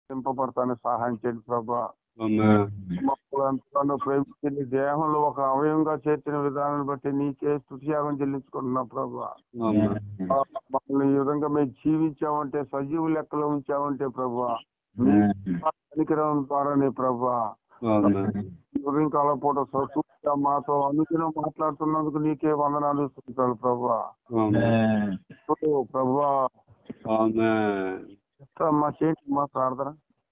నింపబడతాను సహాయం చేయండి ప్రభా ఆమేన్. మమ్మల్ని ఎంతగానో ప్రేమించి నీ దేహంలో ఒక అవయవంగా చేర్చిన విధానాన్ని బట్టి నీకే స్థుతియాగం చెల్లించుకుంటున్నాం ప్రభా ఆమేన్. ఆ, మమ్మల్ని ఈ విధంగా మేము జీవించామంటే సజీవు లెక్కలో ఉంచామంటే ప్రభా పనికిరం ద్వారానే ప్రభా ఆమేన్. ఉదయం పూట సూర్య మాతో అనుదినం మాట్లాడుతున్నందుకు నీకే వందనాలు స్థుతించాలి ప్రభా ఆమేన్. ఓ ప్రభా ఆమేన్. మా చేతి మా ప్రార్థన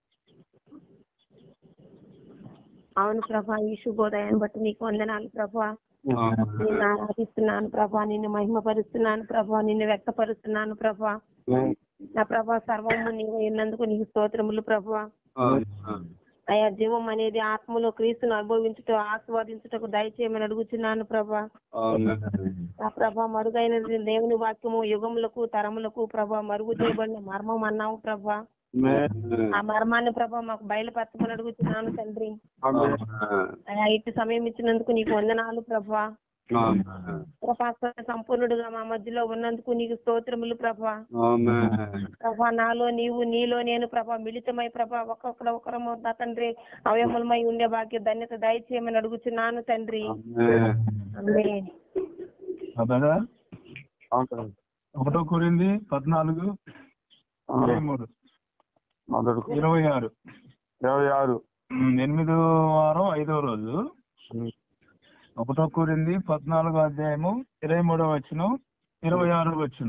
అవును ప్రభా ఈ శుభోదయాన్ని బట్టి నీకు వందనాలు ప్రభా ఆమేన్. నిన్ను ఆరాధిస్తున్నాను ప్రభా నిన్ను మహిమపరుస్తున్నాను ప్రభా నిన్ను వ్యక్తపరుస్తున్నాను ప్రభా నా ప్రభా సర్వము నీవు ఉన్నందుకు నీకు స్తోత్రములు ప్రభా ఆమేన్. అయా జీవం అనేది ఆత్మలో క్రీస్తును అనుభవించుట ఆస్వాదించుటకు దయచేయమని అడుగుచున్నాను ప్రభా ఆమేన్. నా ప్రభా మరుగైన దేవుని వాక్యము యుగములకు తరములకు ప్రభా మరుగు చేయబడిన మర్మం అన్నావు ప్రభా ఆ మర్మాన్ని ప్రభా మాకు బయలుపరచమని అడుగుతున్నాను తండ్రి ఆమేన్. అయా ఇటు సమయం ఇచ్చినందుకు నీకు వందనాలు ప్రభా ఆమేన్. ప్రభా సంపూర్ణుడుగా మా మధ్యలో ఉన్నందుకు నీకు స్తోత్రములు ప్రభా ఆమేన్. ప్రభా నాలో నీవు నీలో నేను ప్రభా మిళితమై ప్రభా ఒక్కొక్కరు ఒకరము నా తండ్రి అవయములమై ఉండే భాగ్య ధన్యత దయచేయమని అడుగుచున్నాను తండ్రి ఆమేన్. ఆమేన్. కదా అవును. ఒకటో కూరింది పద్నాలుగు ఆ, ఇరవై మూడు మొదటి ఇరవై ఆరు ఇరవై ఆరు ఉమ్, ఎనిమిదో వారం ఐదో రోజు ఉమ్. ఒకటో కూరింది పద్నాలుగో అధ్యాయము ఇరవై మూడో వచ్చిన ఇరవై ఆరో వచ్చిన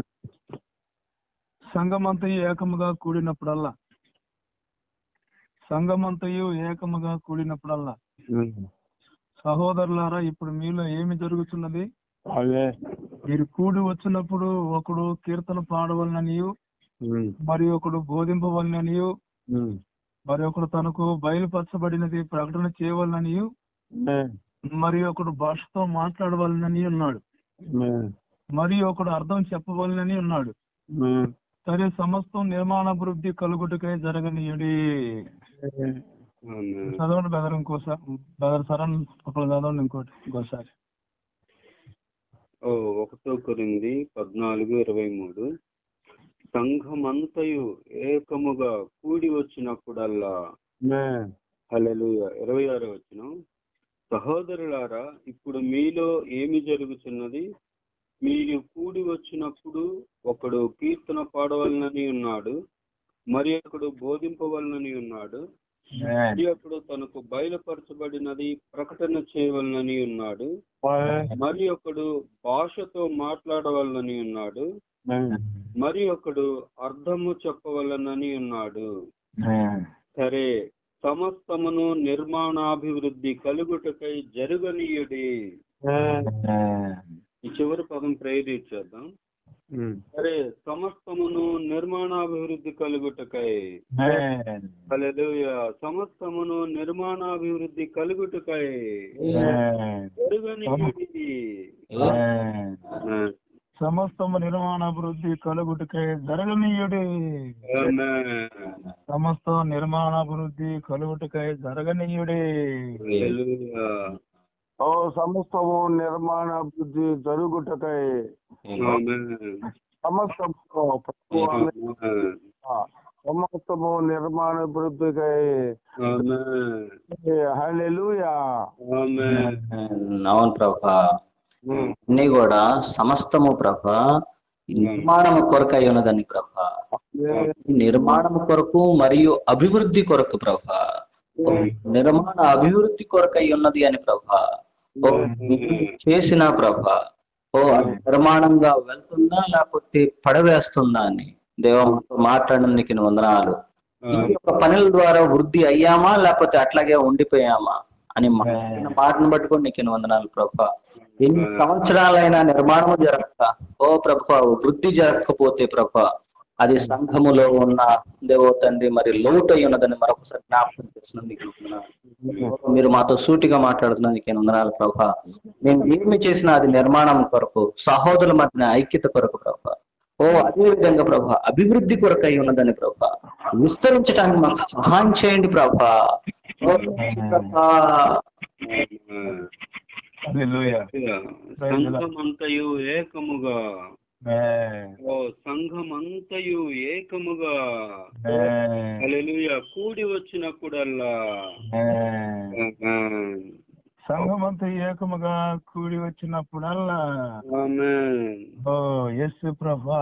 సంఘమంతయు ఏకముగా కూడినప్పుడల్లా సంఘమంతయు ఏకముగా కూడినప్పుడల్లా ఉమ్. సహోదరులారా ఇప్పుడు మీలో ఏమి జరుగుతున్నది అదే మీరు కూడి వచ్చినప్పుడు ఒకడు కీర్తన పాడవలననియు ఉమ్. మరి ఒకడు బోధింపవలననియు ఉమ్. మరి ఒకడు తనకు బయలుపరచబడినది ప్రకటన చేయవలననియు ఆమేన్. మరి ఒకడు భాషతో మాట్లాడవలనని ఉన్నాడు ఆమేన్. మరి ఒకడు అర్థం చెప్పవలనని ఉన్నాడు ఆమేన్. సరే సమస్తం నిర్మాణాభివృద్ధి కలుగుటకై జరగనీయుడి ఆమేన్. చదవండి బెదర్ ఇంకోసారి బెదర్ సరన్ ఒకళ్ళు చదవండి ఇంకోటి ఇంకోసారి ఓ ఒకటో కొరింది పద్నాలుగు ఇరవై మూడు సంఘమంతయు ఏకముగా కూడి వచ్చినప్పుడల్లా ఆమేన్. హల్లెలూయా ఇరవై ఆరో వచ్చిన సహోదరులారా ఇప్పుడు మీలో ఏమి జరుగుతున్నది మీరు కూడి వచ్చినప్పుడు ఒకడు కీర్తన పాడవలనని ఉన్నాడు మరి ఒకడు బోధింపవలనని ఉన్నాడు మరి ఒకడు తనకు బయలుపరచబడినది ప్రకటన చేయవలనని ఉన్నాడు ఆమేన్. మరి ఒకడు భాషతో మాట్లాడవలనని ఉన్నాడు ఆమేన్. మరి ఒకడు అర్థము చెప్పవలనని ఉన్నాడు సరే సమస్తమును నిర్మాణాభివృద్ధి కలుగుటకై జరుగనీయుడి ఈ చివరి పదం ప్రేరేచేద్దాం ఉమ్. సరే సమస్తమును నిర్మాణాభివృద్ధి కలుగుటకై హల్లెలూయా సమస్తమును నిర్మాణాభివృద్ధి కలుగుటకై జరుగనీయుడి సమస్తము నిర్మాణాభివృద్ధి కలుగుటకై జరగనీయుడి ఆమేన్. సమస్త నిర్మాణాభివృద్ధి కలుగుటకై జరగనీయుడి హల్లెలూయా ఓ సమస్తము నిర్మాణ బుద్ధి జరుగుటకై ఆమేన్. సమస్తము ప్రభు ఆమేన్. సమస్తము నిర్మాణ వృద్ధికై ఆమేన్. హల్లెలూయా ఆమేన్. అవును ప్రభా ఉమ్. అన్ని కూడా సమస్తము ప్రభా నిర్మాణము కొరకై ఉన్నదని ప్రభా నిర్మాణము కొరకు మరియు అభివృద్ధి కొరకు ప్రభా ఓ నిర్మాణ అభివృద్ధి కొరకై ఉన్నది అని ప్రభా ఓ చేసిన ప్రభా ఓ అది నిర్మాణంగా వెళ్తుందా లేకపోతే పడవేస్తుందా అని దేవంతో మాట్లాడినందుకు నీ వందనాలు ఈ యొక్క పనుల ద్వారా వృద్ధి అయ్యామా లేకపోతే అట్లాగే ఉండిపోయామా అని మాట్లాడిన మాటను పట్టుకొని నీకు ఎన్ని వందనాలు ప్రభా ఎన్ని సంవత్సరాలైనా నిర్మాణము జరగక ఓ ప్రభా వృద్ధి జరగకపోతే ప్రభా అది సంఘములో ఉన్న దేవో తండ్రి మరి లోటు అయి ఉన్నదని మరొకసారి జ్ఞాపకం చేసినందుకు వందనాలు. మీరు మాతో సూటిగా మాట్లాడుతున్నందుకు ఎన్ని వందనాలు ప్రభా మేము ఏమి చేసినా అది నిర్మాణం కొరకు సహోదరుల మధ్య ఐక్యత కొరకు ప్రభా ఓ అదే విధంగా ప్రభా అభివృద్ధి కొరకు అయి ఉన్నదని ప్రభా విస్తరించడానికి మాకు సహాయం చేయండి ప్రభా ఓ ప్రభా ఆమేన్. హల్లెలూయా. సంఘమంతయు ఏకముగా ఆమేన్. ఓ సంఘమంతయు ఏకముగా ఆమేన్. హల్లెలూయా కూడి వచ్చినప్పుడల్లా సంఘమంతా ఏకముగా కూడి వచ్చినప్పుడల్లా ఆమేన్. ఓ యస్సు ప్రభా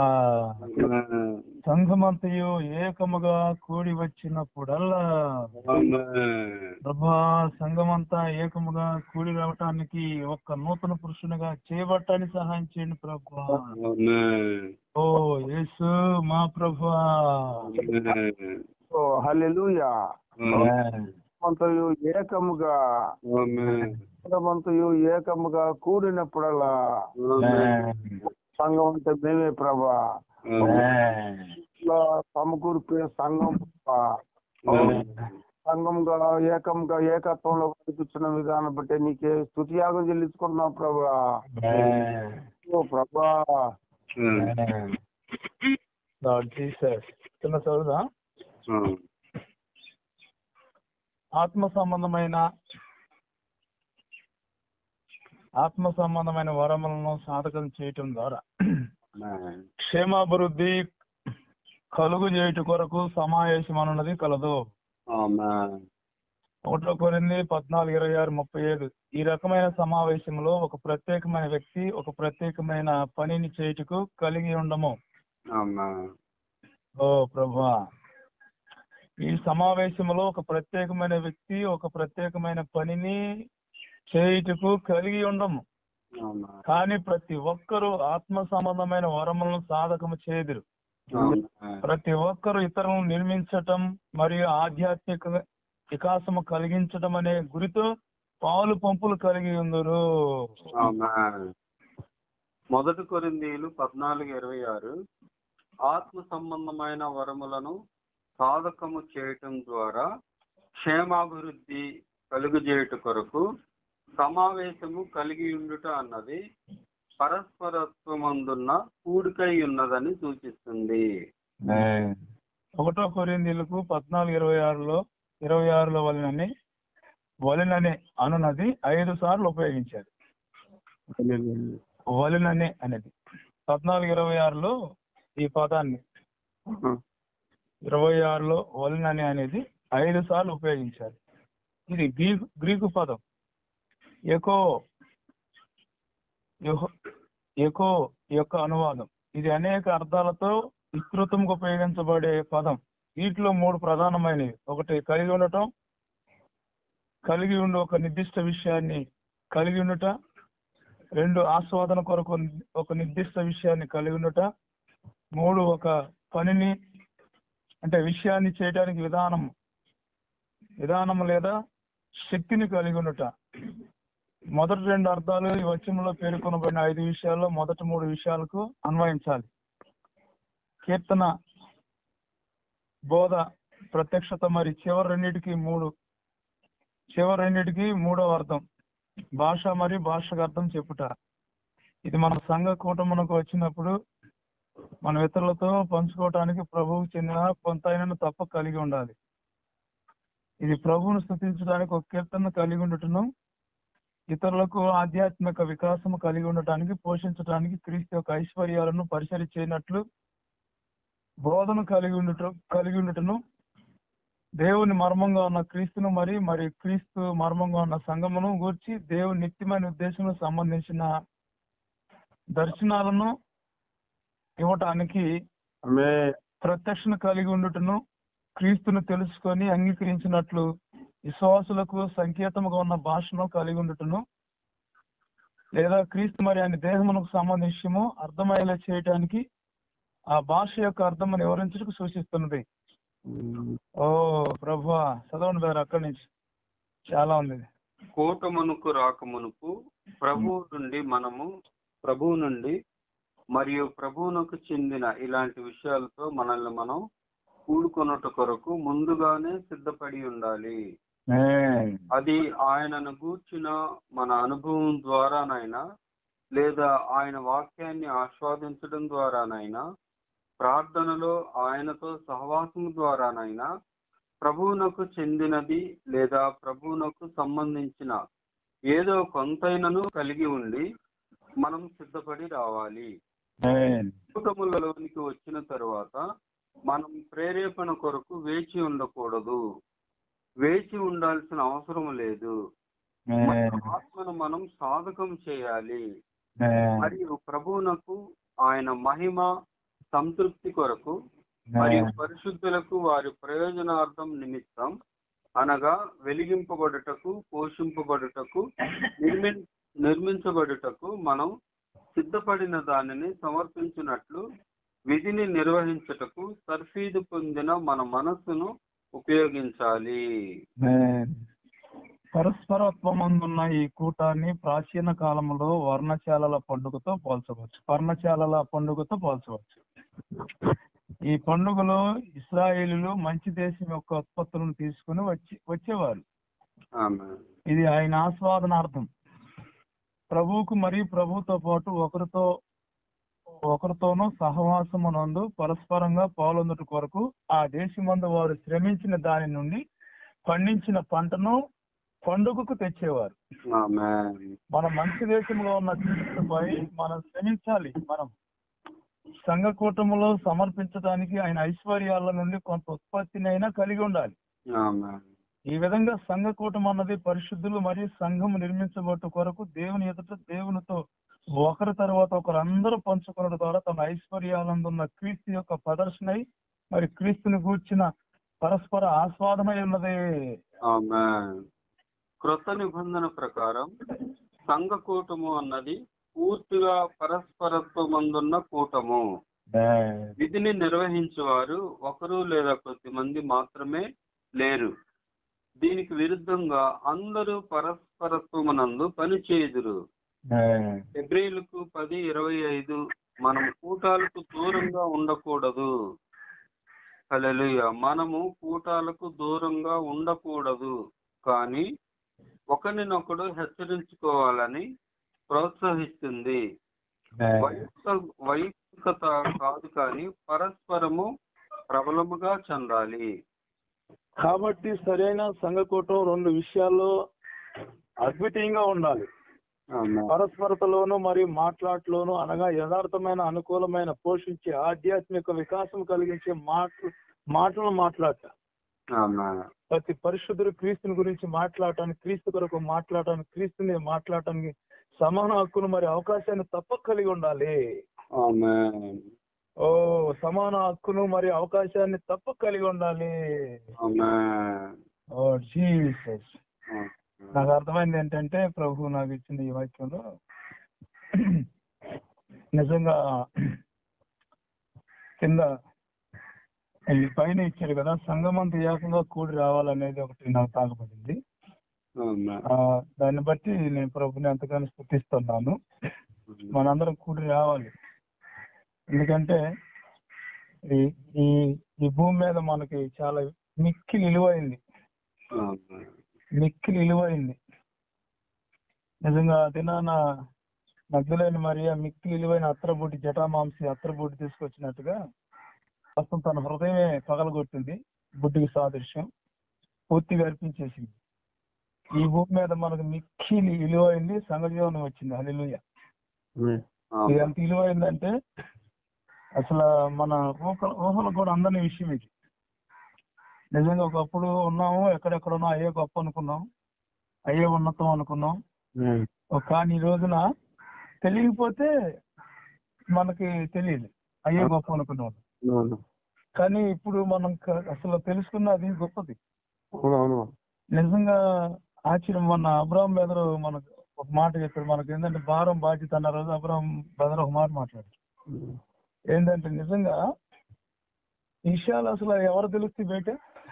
సంఘమంతయు ఏకముగా కూడి వచ్చినప్పుడల్లా ఆమేన్. ప్రభా సంఘమంతా ఏకముగా కూడి రావటానికి ఒక్క నూతన పురుషునిగా చేయబట్టానికి సహాయం చేయండి ప్రభా ఆమేన్. ఓ యేసు మా ప్రభా ఆమేన్. ఓ హల్లెలూయా ఆమేన్. అంతయు ఏకముగా ఆమేన్. సంఘమంతయు ఏకముగా కూడినప్పుడల్లా ఆమేన్. సంఘం అంటే మేమే ప్రభా ఆమేన్. ఇట్లా సమకూర్పే సంఘం ప్రభా. ఆమేన్. సంఘంగా ఏకంగా ఏకత్వంలో కనిపించిన విధానం బట్టి నీకే స్తుతియాగం చెల్లించుకుంటున్నాం ప్రభా ఓ ప్రభా ఆమేన్. లార్డ్ జీసస్ చిన్న చదువుదా ఆ. ఆత్మ సంబంధమైన ఆత్మ సంబంధమైన వరములను సాధకం చేయటం ద్వారా ఆమేన్. క్షేమాభివృద్ధి కలుగు చేయుట కొరకు సమావేశం అన్నది కలదు ఆమేన్. ఒకటో కొరింది పద్నాలుగు ఇరవై ఆరు ముప్పై ఏడు ఈ రకమైన సమావేశంలో ఒక ప్రత్యేకమైన వ్యక్తి ఒక ప్రత్యేకమైన పనిని చేయుటకు కలిగి ఉండము ఆమేన్. ఓ ప్రభా ఈ సమావేశంలో ఒక ప్రత్యేకమైన వ్యక్తి ఒక ప్రత్యేకమైన పనిని చేయుటకు కలిగి ఉండము ఆమేన్. కానీ ప్రతి ఒక్కరూ ఆత్మ సంబంధమైన వరములను సాధకము చేదురు ఆమేన్. ప్రతి ఒక్కరు ఇతరులను నిర్మించటం మరియు ఆధ్యాత్మిక వికాసము కలిగించటం అనే గురితో పాలు పంపులు కలిగి ఉందరు ఆమేన్. మొదటి కొరిందీలు పద్నాలుగు ఇరవై ఆరు ఆత్మ సంబంధమైన వరములను సాధకము చేయటం ద్వారా క్షేమాభివృద్ధి కలుగజేయుట కొరకు సమావేశము కలిగి ఉండుట అన్నది పరస్పరత్వమందున్న కూడికై ఉన్నదని సూచిస్తుంది ఒకటో కొరిందీలకు పద్నాలుగు ఇరవై ఆరులో ఇరవై ఆరులో వలనని వలననే అనున్నది ఐదు సార్లు ఉపయోగించారు వలననే అనేది పద్నాలుగు ఇరవై ఆరులో ఈ పదాన్ని ఇరవై ఆరులో వలననే అనేది ఐదు సార్లు ఉపయోగించారు ఇది గ్రీకు గ్రీకు పదం ఎకో యెహో- ఎకో యొక్క అనువాదం ఇది అనేక అర్థాలతో విస్తృతంగా ఉపయోగించబడే పదం వీటిలో మూడు ప్రధానమైనవి ఒకటి కలిగి ఉండటం కలిగి ఉండి ఒక నిర్దిష్ట విషయాన్ని కలిగి ఉండుట రెండు ఆస్వాదన కొరకు ఒక నిర్దిష్ట విషయాన్ని కలిగి ఉండుట మూడు ఒక పనిని అంటే విషయాన్ని చేయడానికి విధానం విధానం లేదా శక్తిని కలిగి ఉండుట మొదటి రెండు అర్థాలు ఈ వచనంలో పేర్కొనబడిన ఐదు విషయాల్లో మొదటి మూడు విషయాలకు అన్వయించాలి కీర్తన బోధ ప్రత్యక్షత మరి చివరి రెండింటికి మూడు చివరి రెండింటికి మూడవ అర్థం భాష మరియు భాషకు అర్థం చెప్పుట ఇది మన సంఘ కూటమునకు వచ్చినప్పుడు మన ఇతరులతో పంచుకోవటానికి ప్రభువుకు చెందిన కొంత తప్ప కలిగి ఉండాలి ఇది ప్రభువును స్థుతించడానికి ఒక కీర్తన కలిగి ఉండటను ఇతరులకు ఆధ్యాత్మిక వికాసము కలిగి ఉండటానికి పోషించడానికి క్రీస్తు యొక్క ఐశ్వర్యాలను పరిసరి చేయనట్లు బోధన కలిగి ఉండటం కలిగి ఉండటను దేవుని మర్మంగా ఉన్న క్రీస్తును మరి మరి క్రీస్తు మర్మంగా ఉన్న సంఘమును గూర్చి దేవుని నిత్యమైన ఉద్దేశంలో సంబంధించిన దర్శనాలను ఇవ్వటానికి ఆమె ప్రత్యక్షణ కలిగి ఉండుటను క్రీస్తును తెలుసుకొని అంగీకరించినట్లు విశ్వాసులకు సంకేతముగా ఉన్న భాషను కలిగి ఉండుటను లేదా క్రీస్తు మరి ఆయన దేహమునకు సంబంధించము అర్థమయ్యేలా చేయటానికి ఆ భాష యొక్క అర్థమును వివరించడానికి సూచిస్తున్నది ఓ ప్రభు చదవండి గారు అక్కడి నుంచి చాలా ఉంది కూటమునకు రాకమునుపు ప్రభువు నుండి మనము ప్రభువు నుండి మరియు ప్రభువునకు చెందిన ఇలాంటి విషయాలతో మనల్ని మనం కూడుకొనుట కొరకు ముందుగానే సిద్ధపడి ఉండాలి అది ఆయనను గూర్చిన మన అనుభవం ద్వారానైనా లేదా ఆయన వాక్యాన్ని ఆస్వాదించడం ద్వారానైనా ప్రార్థనలో ఆయనతో సహవాసం ద్వారానైనా ప్రభువునకు చెందినది లేదా ప్రభువునకు సంబంధించిన ఏదో కొంతైనను కలిగి ఉండి మనం సిద్ధపడి రావాలి కూటములలోనికి వచ్చిన తరువాత మనం ప్రేరేపణ కొరకు వేచి ఉండకూడదు వేచి ఉండాల్సిన అవసరం లేదు మన ఆత్మను మనం సాధకం చేయాలి మరియు ప్రభువునకు ఆయన మహిమ సంతృప్తి కొరకు మరియు పరిశుద్ధులకు వారి ప్రయోజనార్థం నిమిత్తం అనగా వెలిగింపబడుటకు పోషింపబడుటకు నిర్మి నిర్మించబడుటకు మనం సిద్ధపడిన దానిని సమర్పించినట్లు విధిని నిర్వహించుటకు తర్ఫీదు పొందిన మన మనస్సును ఉపయోగించాలి పరస్పరత్వమందున్న ఈ కూటాన్ని ప్రాచీన కాలంలో వర్ణశాలల పండుగతో పోల్చవచ్చు పర్ణశాలల పండుగతో పోల్చవచ్చు ఈ పండుగలో ఇస్రాయేలీలు మంచి దేశం యొక్క ఉత్పత్తులను తీసుకుని వచ్చి వచ్చేవారు ఆమె ఇది ఆయన ఆస్వాదనార్థం ప్రభువుకు మరియు ప్రభువుతో పాటు ఒకరితో ఒకరితోనూ సహవాసమునందు పరస్పరంగా పాల్గొందుట కొరకు ఆ దేశమందు వారు శ్రమించిన దాని నుండి పండించిన పంటను పండుగకు తెచ్చేవారు ఆమె మన మంచి దేశంలో ఉన్న క్రీస్తుపై మనం శ్రమించాలి మనం సంఘ కూటములో సమర్పించడానికి ఆయన ఐశ్వర్యాల నుండి కొంత ఉత్పత్తినైనా కలిగి ఉండాలి ఆమె ఈ విధంగా సంఘ కూటం అన్నది పరిశుద్ధులు మరియు సంఘం నిర్మించబట్టు కొరకు దేవుని ఎదుట దేవునితో ఒకరి తర్వాత ఒకరు అందరూ పంచుకోవడం ద్వారా తన ఐశ్వర్యాలందున్న క్రీస్తు యొక్క ప్రదర్శనై మరి క్రీస్తుని గూర్చిన పరస్పర ఆస్వాదమై ఉన్నది ఆమె క్రొత్త నిబంధన ప్రకారం సంఘ కూటము అన్నది పూర్తిగా పరస్పరత్వమందున్న కూటము విధిని నిర్వహించేవారు ఒకరు లేదా కొద్ది మంది మాత్రమే లేరు దీనికి విరుద్ధంగా అందరూ పరస్పరత్వమునందు పనిచేయుదురు ఎబ్రిలకు పది ఇరవై ఐదు మనం కూటాలకు దూరంగా ఉండకూడదు హల్లెలూయా మనము కూటాలకు దూరంగా ఉండకూడదు కానీ ఒకరినొకడు హెచ్చరించుకోవాలని ప్రోత్సహిస్తుంది వైయక్త వైయక్తికత కాదు కానీ పరస్పరము ప్రబలముగా చెందాలి కాబట్టి సరైన సంఘ కూటం రెండు విషయాల్లో అద్వితీయంగా ఉండాలి ఆమె. పరస్పరతలోను మరియు మాట్లాటలోను అనగా యథార్థమైన అనుకూలమైన పోషించే ఆధ్యాత్మిక వికాసం కలిగించే మాటలు మాటలు మాట్లాడట ఆమె. ప్రతి పరిశుద్ధుడు క్రీస్తుని గురించి మాట్లాడటానికి క్రీస్తు కొరకు మాట్లాడటానికి క్రీస్తుని మాట్లాడటానికి సమాన హక్కును మరి అవకాశాన్ని తప్పక కలిగి ఉండాలి ఆమె. ఓ సమాన హక్కును మరి అవకాశాన్ని తప్పక కలిగి ఉండాలి ఆమె. ఓ జీసస్ నాకు అర్థమైంది ఏంటంటే ప్రభు నాకు ఇచ్చిన ఈ వాక్యంలో నిజంగా కింద ఈ పైన ఇచ్చారు కదా సంగమంత ఏకంగా కూడి రావాలనేది ఒకటి నాకు తాగబడింది ఆమె. ఆ, దాన్ని బట్టి నేను ప్రభుని ఎంతగానో స్థుతిస్తున్నాను మనందరం కూడి రావాలి ఎందుకంటే ఈ ఈ ఈ భూమి మీద మనకి చాలా మిక్కిలి విలువైంది ఆమె. మిక్కిలి విలువైంది నిజంగా దినాన మధ్యలోని మరియా మిక్కిలి విలువైన అత్తరబూటి జటామాంసి అత్తరబూటి తీసుకొచ్చినట్టుగా ప్రస్తుతం తన హృదయమే పగలగొట్టింది బుడ్డికి సాదృశ్యం పూర్తిగా అర్పించేసింది ఈ భూమి మీద మనకు మిక్కిలి విలువైంది సంగజీవనం వచ్చింది హల్లెలూయా ఇది ఆమె. ఎంత విలువైందంటే అసలు మన ఊహ ఊహలు కూడా అందని విషయం ఇది నిజంగా ఒకప్పుడు ఉన్నాము ఎక్కడెక్కడున్నా అయ్యే గొప్ప అనుకున్నాం అయ్యే ఉన్నతం అనుకున్నాం ఓ కానీ ఈ రోజున తెలియకపోతే మనకి తెలియదు అయ్యే గొప్ప అనుకున్నాం అవును కానీ ఇప్పుడు మనం క- అసలు తెలుసుకున్నది గొప్పది అవును నిజంగా ఆశ్చర్యం మన అబ్రాహం బెదరు మనకు ఒక మాట చెప్పాడు మనకి ఏంటంటే భారం బాధ్యత అన్న రోజు అబ్రాహం బెదరు ఒక మాట మాట్లాడు ఏంటంటే నిజంగా ఈ విషయాలు అసలు ఎవరు తెలుస్తాయి బయట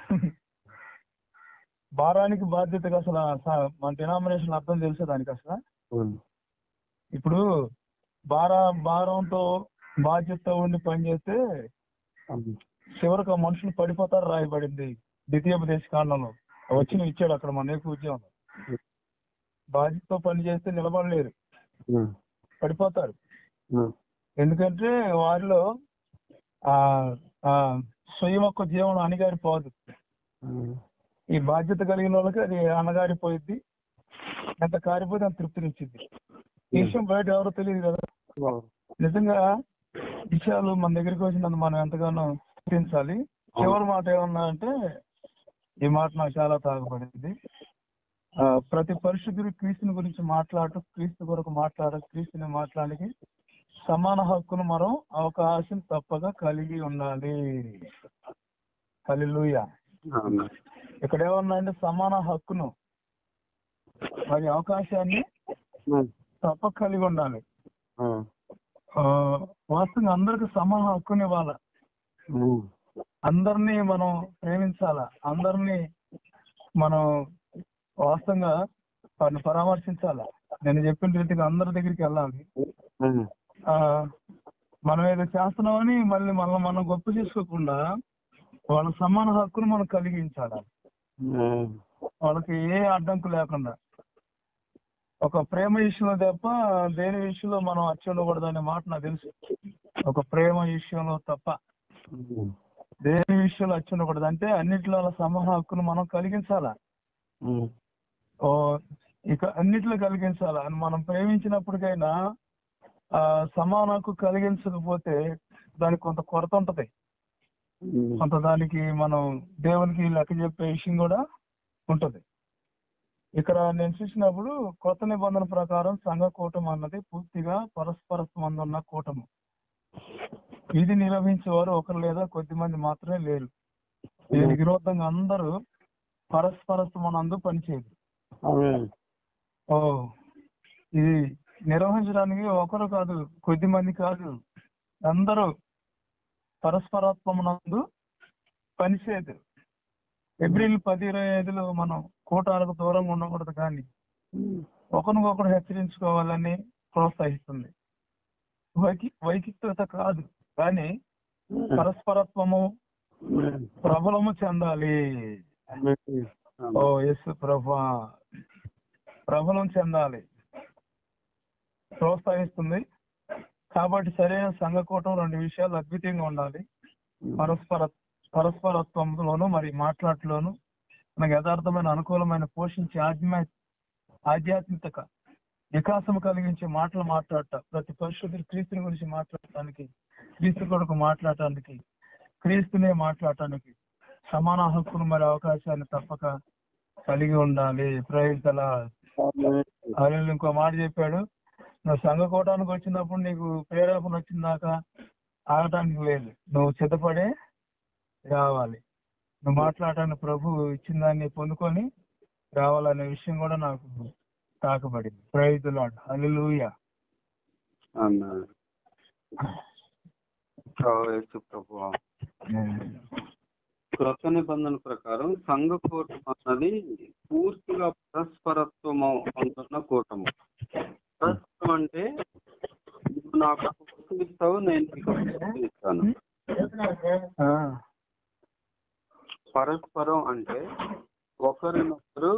భారానికి బాధ్యతగా అసలు ఆ స- మన డినామినేషన్ అర్థం తెలుసా దానికి అసలు అవును ఇప్పుడు భార భారంతో బాధ్యత ఉండి పనిచేస్తే అవును చివరికి ఆ మనుషులు పడిపోతారు రాయబడింది ద్వితీయోపదేశ కాండంలో వచ్చిన ఇచ్చాడు అక్కడ మన ఎక్కువ ఉద్యోగం బాధ్యతతో పని చేస్తే నిలబడలేరు ఉమ్. పడిపోతారు ఉమ్. ఎందుకంటే వారిలో ఆ ఆ స్వయం యొక్క జీవనం అణిగారిపోదు ఉమ్. ఈ బాధ్యత కలిగిన వాళ్ళకి అది అణగారిపోయింది ఎంత కారిపోతే అంత తృప్తినిచ్చింది ఈ విషయం బయట ఎవరో తెలియదు కదా అవును. నిజంగా విషయాలు మన దగ్గరికి వచ్చినందుకు మనం ఎంతగానో గుర్తించాలి చివరి మాట ఏమన్నా అంటే ఈ మాట నాకు చాలా తాగబడింది ఆ, ప్రతి పరిశుద్ధుడు క్రీస్తుని గురించి మాట్లాడటం క్రీస్తు కొరకు మాట్లాడ క్రీస్తుని మాట్లాడడానికి సమాన హక్కును మనం అవకాశం తప్పగా కలిగి ఉండాలి హల్లెలూయా ఆమె. ఇక్కడ ఏమన్నా అంటే సమాన హక్కును మరి అవకాశాన్ని తప్పక కలిగి ఉండాలి ఆ, వాస్తవంగా అందరికి సమాన హక్కుని ఇవ్వాలి అందరినీ మనం ప్రేమించాలా అందరినీ మనం వాస్తవంగా వారిని పరామర్శించాలా నేను చెప్పిన రీతిగా అందరి దగ్గరికి వెళ్ళాలి ఆ మనం ఏదో చేస్తున్నామని మళ్ళీ మనం మనం గొప్ప చేసుకోకుండా వాళ్ళ సమాన హక్కును మనం కలిగించాలి వాళ్ళకి ఏ అడ్డంకు లేకుండా ఒక ప్రేమ విషయంలో తప్ప దేని విషయంలో మనం అచ్చి ఉండకూడదు అనే మాట నాకు తెలుసు ఒక ప్రేమ విషయంలో తప్ప దేని విషయంలో అచ్చి ఉండకూడదు అంటే అన్నిట్లో వాళ్ళ సమాన హక్కును మనం కలిగించాలా ఓ ఇక అన్నిట్లో కలిగించాలా అని మనం ప్రేమించినప్పటికైనా ఆ సమాన హక్కు కలిగించకపోతే దానికి కొంత కొరత ఉంటది కొంత దానికి మనం దేవునికి లెక్క చెప్పే విషయం కూడా ఉంటది ఇక్కడ నేను చూసినప్పుడు కొత్త నిబంధన ప్రకారం సంఘ కూటమి అన్నది పూర్తిగా పరస్పర సంబంధం ఉన్న కూటము ఇది నిర్వహించేవారు ఒకరు లేదా కొద్ది మంది మాత్రమే లేరు దీనికి విరోధంగా అందరూ పరస్పర సంబంధం పనిచేయదు ఓ ఇది నిర్వహించడానికి ఒకరు కాదు కొద్ది మంది కాదు అందరూ పరస్పరాత్మనందు పనిచేయదు ఏప్రిల్ పది ఇరవై ఐదులో మనం కూటాలకు దూరంగా ఉండకూడదు కానీ ఒకరినొకరు హెచ్చరించుకోవాలని ప్రోత్సహిస్తుంది వైకి వైకిక్తత కాదు కానీ పరస్పరత్వము ప్రబలము చెందాలి ఓ ఎస్ ప్రభా ప్రబలం చెందాలి ప్రోత్సహిస్తుంది కాబట్టి సరైన సంఘకూటం రెండు విషయాలు అద్భుతంగా ఉండాలి పరస్పర పరస్పరత్వంలోను మరి మాట్లాటలోను మనకు యథార్థమైన అనుకూలమైన పోషించే ఆధ్యా ఆధ్యాత్మిక వికాసం కలిగించే మాటలు మాట్లాడట ప్రతి పరిశుద్ధుడు క్రీస్తుని గురించి మాట్లాడటానికి క్రీస్తు కొరకు మాట్లాడటానికి క్రీస్తునే మాట్లాడటానికి సమాన హక్కును మరి అవకాశాన్ని తప్పక కలిగి ఉండాలి ప్రయోజన ఆయన ఇంకో మాట చెప్పాడు నువ్వు సంఘ కూటానికి వచ్చినప్పుడు నీకు ప్రేరేపణ వచ్చిందాక ఆగటానికి లేదు నువ్వు సిద్ధపడే రావాలి నువ్వు మాట్లాడటానికి ప్రభు ఇచ్చిన దాన్ని పొందుకొని రావాలనే విషయం కూడా నాకు తాకబడింది ప్రయోజనాడు హల్లెలూయా ఆమె. ఓ యేసు ప్రభువా. క్రొత్త నిబంధన ప్రకారం సంఘ కూటం అన్నది పూర్తిగా పరస్పరత్వం అందున్న కూటము పరస్పరం అంటే నువ్వు నాకు పుస్తకం ఇస్తావు నేను నీకు పుస్తకం ఇస్తాను ఆ, పరస్పరం అంటే ఒకరినొకరు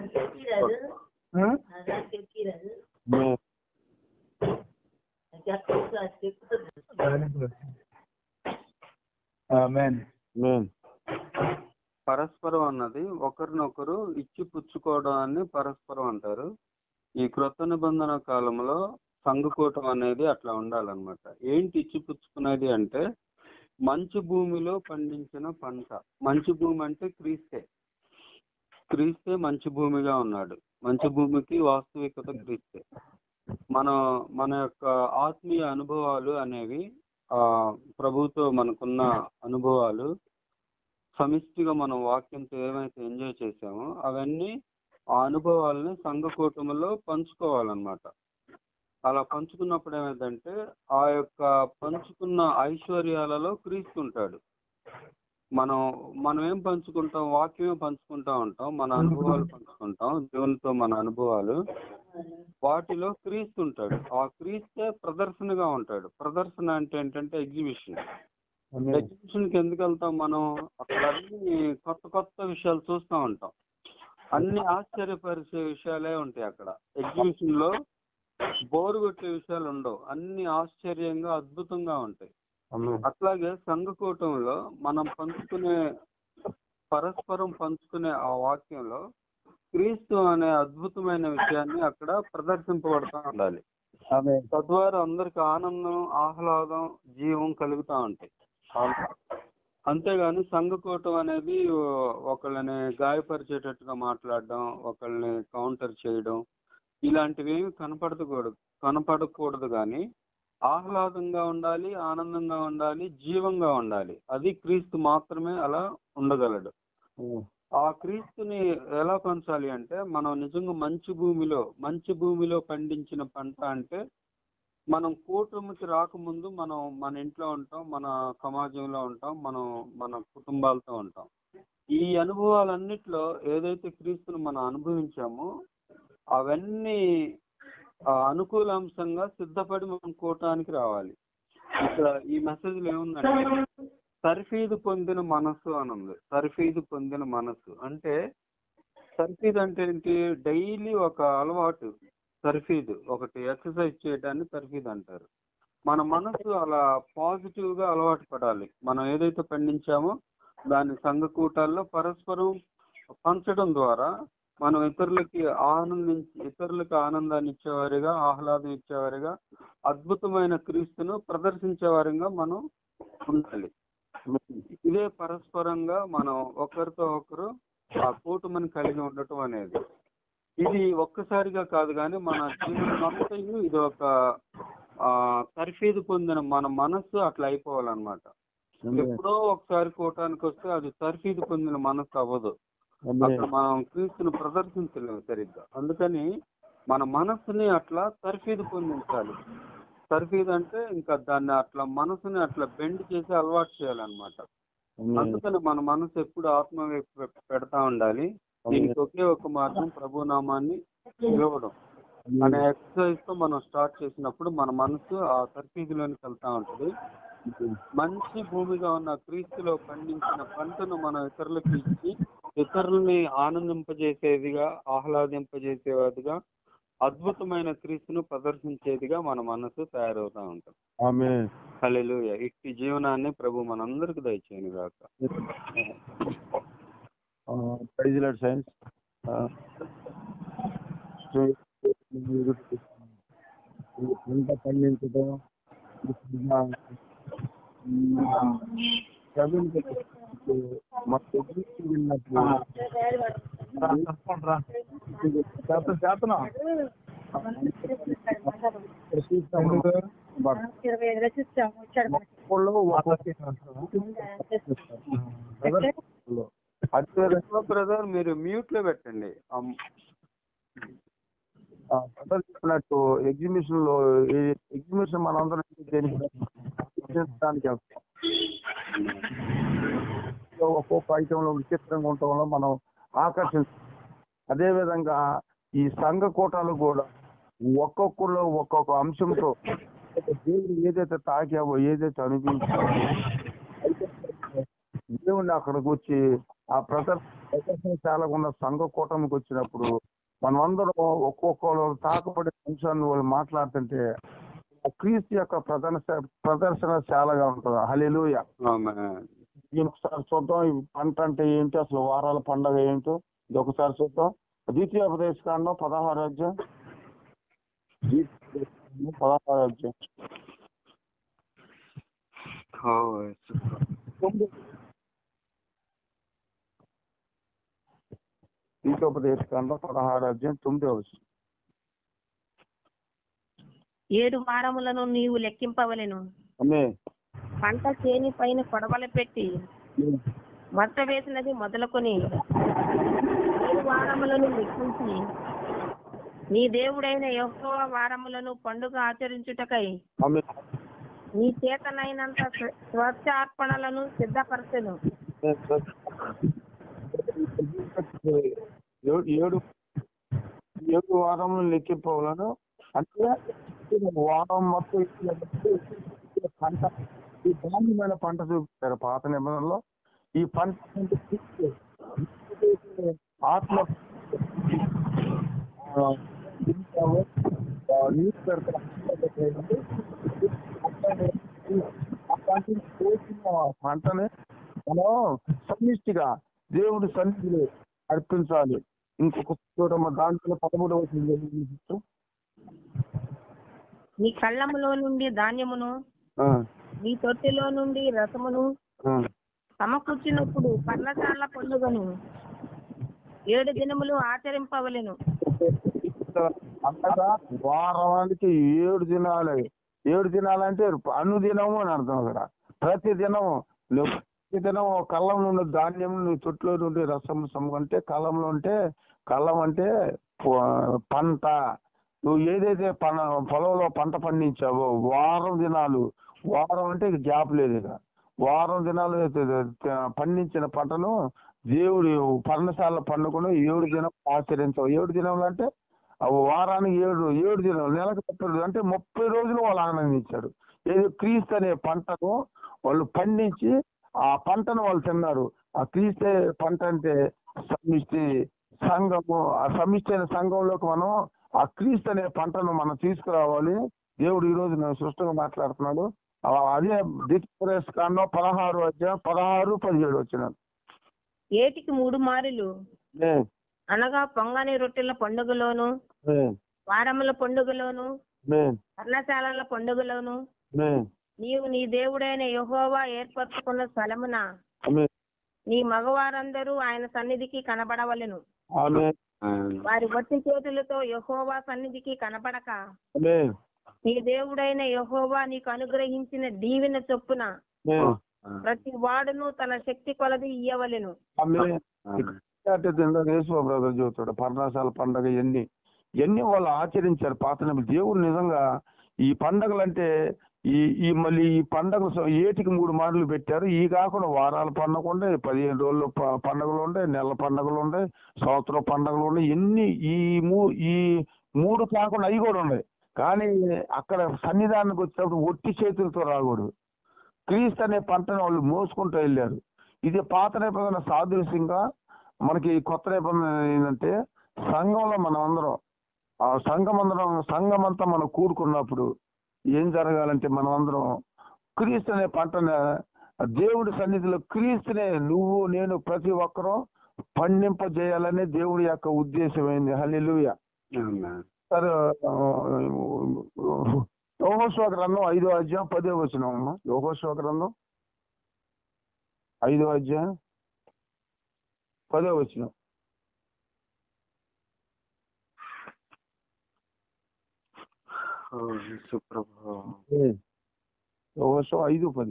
ఆ? ఆమేన్. పరస్పరం అన్నది ఒకరినొకరు ఇచ్చి పుచ్చుకోవడాన్ని పరస్పరం అంటారు ఈ క్రొత్త నిబంధన కాలంలో సంఘకూటం అనేది అట్లా ఉండాలన్నమాట ఏంటి ఇచ్చి పుచ్చుకునేది అంటే మంచి భూమిలో పండించిన పంట మంచి భూమి అంటే క్రీస్తే క్రీస్తే మంచి భూమిగా ఉన్నాడు మంచి భూమికి వాస్తవికత క్రీస్తే మన మన యొక్క ఆత్మీయ అనుభవాలు అనేవి ఆ ప్రభుతో మనకున్న అనుభవాలు సమిష్టిగా మనం వాక్యంతో ఏమైతే ఎంజాయ్ చేసామో అవన్నీ ఆ అనుభవాలని సంఘ కూటమిలో పంచుకోవాలన్నమాట అలా పంచుకున్నప్పుడు ఏమైందంటే ఆ యొక్క పంచుకున్న ఐశ్వర్యాలలో క్రీస్తు ఉంటాడు మనం మనం ఏం పంచుకుంటాం వాక్యమే పంచుకుంటా ఉంటాం మన అనుభవాలు పంచుకుంటాం దేవునితో మన అనుభవాలు వాటిలో క్రీస్తు ఉంటాడు ఆ క్రీస్తే ప్రదర్శనగా ఉంటాడు ప్రదర్శన అంటే ఏంటంటే ఎగ్జిబిషన్ ఎగ్జిబిషన్ కి ఎందుకు వెళ్తాం మనం అక్కడ అన్ని కొత్త కొత్త విషయాలు చూస్తూ ఉంటాం అన్ని ఆశ్చర్యపరిచే విషయాలే ఉంటాయి అక్కడ ఎగ్జిబిషన్ లో బోరు కొట్టే విషయాలు ఉండవు అన్ని ఆశ్చర్యంగా అద్భుతంగా ఉంటాయి అట్లాగే సంఘకూటంలో మనం పంచుకునే పరస్పరం పంచుకునే ఆ వాక్యంలో క్రీస్తు అనే అద్భుతమైన విషయాన్ని అక్కడ ప్రదర్శింపబడుతూ ఉండాలి తద్వారా అందరికి ఆనందం ఆహ్లాదం జీవం కలుగుతూ ఉంటాయి అంతేగాని సంఘకూటం అనేది ఒకళ్ళని గాయపరిచేటట్టుగా మాట్లాడడం ఒకళ్ళని కౌంటర్ చేయడం ఇలాంటివి ఏమి కనపడకూడదు కనపడకూడదు కానీ ఆహ్లాదంగా ఉండాలి ఆనందంగా ఉండాలి జీవంగా ఉండాలి అది క్రీస్తు మాత్రమే అలా ఉండగలడు ఆ క్రీస్తుని ఎలా పెంచాలి అంటే మనం నిజంగా మంచి భూమిలో మంచి భూమిలో పండించిన పంట అంటే మనం కూటమికి రాకముందు మనం మన ఇంట్లో ఉంటాం మన సమాజంలో ఉంటాం మనం మన కుటుంబాలతో ఉంటాం ఈ అనుభవాలన్నిట్లో ఏదైతే క్రీస్తుని మనం అనుభవించామో అవన్నీ ఆ, అనుకూల అంశంగా సిద్ధపడి మనం కూటానికి రావాలి ఇక్కడ ఈ మెసేజ్ లో ఏముందంటే తర్ఫీదు పొందిన మనస్సు అని ఉంది తర్ఫీదు పొందిన మనస్సు అంటే తర్ఫీదు అంటే ఏంటి డైలీ ఒక అలవాటు తర్ఫీదు ఒకటి ఎక్సర్సైజ్ చేయడాన్ని తర్ఫీదు అంటారు మన మనసు అలా పాజిటివ్ గా అలవాటు పడాలి మనం ఏదైతే పండించామో దాన్ని సంఘ కూటాల్లో పరస్పరం పంచడం ద్వారా మనం ఇతరులకి ఆనందించి ఇతరులకు ఆనందాన్ని ఇచ్చేవారిగా ఆహ్లాదం ఇచ్చేవారిగా అద్భుతమైన క్రీస్తును ప్రదర్శించేవారిగా మనం ఉండాలి ఇదే పరస్పరంగా మనం ఒకరితో ఒకరు ఆ కూటమిని కలిగి ఉండటం అనేది ఇది ఒక్కసారిగా కాదు కానీ మన జీవనం అంతయు ఇది ఒక ఆ తర్ఫీదు పొందిన మన మనస్సు అట్లా అయిపోవాలన్నమాట ఎప్పుడో ఒకసారి కూటానికి వస్తే అది తర్ఫీదు పొందిన మనస్సు అవ్వదు అక్కడ మనం క్రీస్తుని ప్రదర్శించలేము సరిగ్గా అందుకని మన మనస్సుని అట్లా తర్ఫీదు పొందించాలి తర్ఫీదు అంటే ఇంకా దాన్ని అట్లా మనసుని అట్లా బెండ్ చేసి అలవాటు చేయాలన్నమాట అందుకని మన మనసు ఎప్పుడు ఆత్మ వైపు పె- పెడతా ఉండాలి దీనికి ఒకే ఒక మార్గం ప్రభు నామాన్ని పిలవడం అనే ఎక్సర్సైజ్ తో మనం స్టార్ట్ చేసినప్పుడు మన మనసు ఆ తర్ఫీదులోనికి వెళ్తా ఉంటుంది మంచి భూమిగా ఉన్న క్రీస్తులో పండించిన పంటను మనం ఇతరులకు ఇచ్చి ఇతరుల్ని ఆనందింపజేసేదిగా ఆహ్లాదింపజేసేదిగా అద్భుతమైన క్రీస్తును ప్రదర్శించేదిగా మన మనసు తయారవుతా ఉంటుంది ఆమె హల్లెలూయా ఇట్టి జీవనాన్ని ప్రభు మనందరికి దయచేయను గాక ప్రైజ్ లాడ్ సైన్స్ పంట పండించడం విన్నప్పుడు రా, తప్పకుండా రా. చేత చేతనా ఎందుకు? ఇరవై ఐదు లక్షలు ఇచ్చాము వచ్చాడు మనకి. ఒక్కొక్కళ్ళు ఒక్కొక్క ఎక్కడ? అదేవిధంగా బ్రదర్ మీరు మ్యూట్ లో పెట్టండి అమ్- ఆ, పెద్దలు చెప్పినట్టు ఎగ్జిబిషన్ లో ఎగ్జిబిషన్ మనందరం దేనికి ప్రదర్శించడానికి వెళ్తాం. సో ఒక్కొక్క ఐటమ్ లో విచిత్రంగా ఉండటం వల్ల మనం ఆకర్షించాం అదే విధంగా ఈ సంఘ కూటాలు కూడా ఒక్కొక్కరు ఒక్కొక్క అంశంతో దేవుడు ఏదైతే తాకావో ఏదైతే అనిపించావో దేవుడిని అక్కడికి వచ్చి ఆ ప్రదర్ ప్రదర్శనశాలకు ఉన్న సంఘ కూటమికి వచ్చినప్పుడు మనమందరం ఒక్కొక్కరు తాకబడే అంశాన్ని వాళ్ళు మాట్లాడుతుంటే ఆ క్రీస్తు యొక్క ప్రదర్శన ప్రదర్శనశాలగా ఉంటుంది హలిలుయ ఆమేన్. దీని ఒకసారి చూద్దాం ఈ పంట అంటే ఏంటి అసలు వారాల పండగ ఏంటో ఇది ఒకసారి చూద్దాం ద్వితీయోపదేశ కాండం పదహారు అధ్యాయం ద్వితీయోపదేశకాండం పదహారు అధ్యాయం ఓ, యేసు. ద్వితీయోపదేశ కాండం పదహారు అధ్యాయం తొమ్మిది వచ్చింది ఏడు వారములను నీవు లెక్కింపవలెను అమ్మే పంట చేని పైన కొడవలు పెట్టి మట్ట వేసినది మొదలుకొని ఏడు వారములను లెక్కించి నీ దేవుడైన యెహోవా వారములను పండుగ ఆచరించుటకై అమ్మే నీ చేతనైనంత స్వ- స్వచ్ఛార్పణలను సిద్ధపరచెను ఏడు ఏడు ఏడు వారములు లెక్కింపవలను అంటే వారం మొత్తం ఇచ్చినప్పుడు పంట ఈ ధాన్యమైన పంట చూపిస్తారు పాత నిబంధనలో ఈ పంట అంటే క్రీస్తు. ఆత్మ ఆ, తింటాము, ఆ, నీరు పెడతాము, ఆ పంటని కోసిన పంటని మనం సమిష్టిగా దేవుడి సన్నిధిలో అర్పించాలి ఇంకొక చోట మా దాంట్లో పదమూడవ వచనం చదివి సిస్టర్. నీ కళ్ళములో నుండి ధాన్యమును ఆ, నీ తొట్టిలో నుండి రసమును ఆ, సమకూర్చినప్పుడు పర్ణశాల పండుగను ఏడు దినములు ఆచరింపవలెను అంతగా వారానికి ఏడు దినాలు ఏడు దినాలంటే అనుదినము అని అర్థం అక్కడ ప్రతి దినము నువ్వు ప్రతి దినం కళ్ళం నుండి ధాన్యం నువ్వు చుట్లో నుండి రసం సమ్ అంటే కళ్ళంలో ఉంటే కళ్ళం అంటే ప- పంట నువ్వు ఏదైతే పన పొలంలో పంట పండించావో వారం దినాలు వారం అంటే ఇక గ్యాప్ లేదు ఇక వారం దినాలు అయితే పండించిన పంటను దేవుడు పర్ణశాల పండుగను ఏడు దినం ఆచరించవు ఏడు దినములు అంటే ఆ వారానికి ఏడు ఏడు దినాలు నెలకు ముప్పై రోజులు అంటే ముప్పై రోజులు వాళ్ళు ఆనందించారు ఏదో క్రీస్తు అనే పంటను వాళ్ళు పండించి ఆ పంటను వాళ్ళు తిన్నారు ఆ క్రీస్తే పంట అంటే సమిష్టి సంఘము ఆ సమిష్టి అయిన సంఘంలోకి మనం ఆ క్రీస్తు అనే పంటను మనం తీసుకురావాలి దేవుడు ఈ రోజు నేను సృష్టిగా మాట్లాడుతున్నాడు ఆ అదే దిక్ప్రేస్ కాండం పదహారు అధ్యాయం పదహారు పదిహేడు వచ్చినాడు ఏటికి మూడు మారులు అనగా పొంగని రొట్టెల పండుగలోను వారముల పండుగలోను పర్ణశాలల పండుగలోను నీవు నీ దేవుడైన యెహోవా ఏర్పరచుకున్న స్థలమున నీ మగవారందరూ ఆయన సన్నిధికి కనబడవలెను ఆమె వారి వట్టి చేతులతో యెహోవా సన్నిధికి కనబడక నీ దేవుడైన యెహోవా నీకు అనుగ్రహించిన దీవెన చొప్పున ప్రతి వాడును తన శక్తి కొలది ఇయ్యవలెను ఆమె అంటే యేసు బ్రదర్ చెబుతాడు పర్ణశాల పండగ ఎన్ని ఎన్ని వాళ్ళు ఆచరించారు పాత నిబంధనలు. దేవుడు నిజంగా ఈ పండగలు అంటే ఈ ఈ మళ్ళీ ఈ పండగలు స- ఏటికి మూడు మార్లు పెట్టారు ఈ కాకుండా వారాల పండగ ఉండే పదిహేను రోజులు ప- పండగలు ఉండే నెల పండగలు ఉండే సంవత్సరం పండగలు ఉండే ఎన్ని ఈ మూ ఈ మూడు కాకుండా అవి కూడా ఉన్నాయి కానీ అక్కడ సన్నిధానానికి వచ్చినప్పుడు ఒట్టి చేతులతో రాకూడదు క్రీస్తు అనే పంటను వాళ్ళు మోసుకుంటూ వెళ్ళారు ఇది పాత నిబంధన సాదృశ్యంగా మనకి కొత్త నిబంధన ఏంటంటే సంఘంలో మనం అందరం ఆ సంఘం అందరం సంఘం అంతా మనం కూడుకున్నప్పుడు ఏం జరగాలంటే మనం అందరం క్రీస్తు అనే పంటను దేవుడి సన్నిధిలో క్రీస్తునే నువ్వు నేను ప్రతి ఒక్కరూ పండింపజేయాలనే దేవుడి యొక్క ఉద్దేశమైంది హల్లెలూయా సరే యోహోశ్వ గ్రంథం ఐదో అధ్యాయం పదో వచ్చిన యోహోశ్వ గ్రంథం ఐదో అధ్యాయం పదో వచ్చిన సుప్రభా యోహోశ్వ ఐదు పది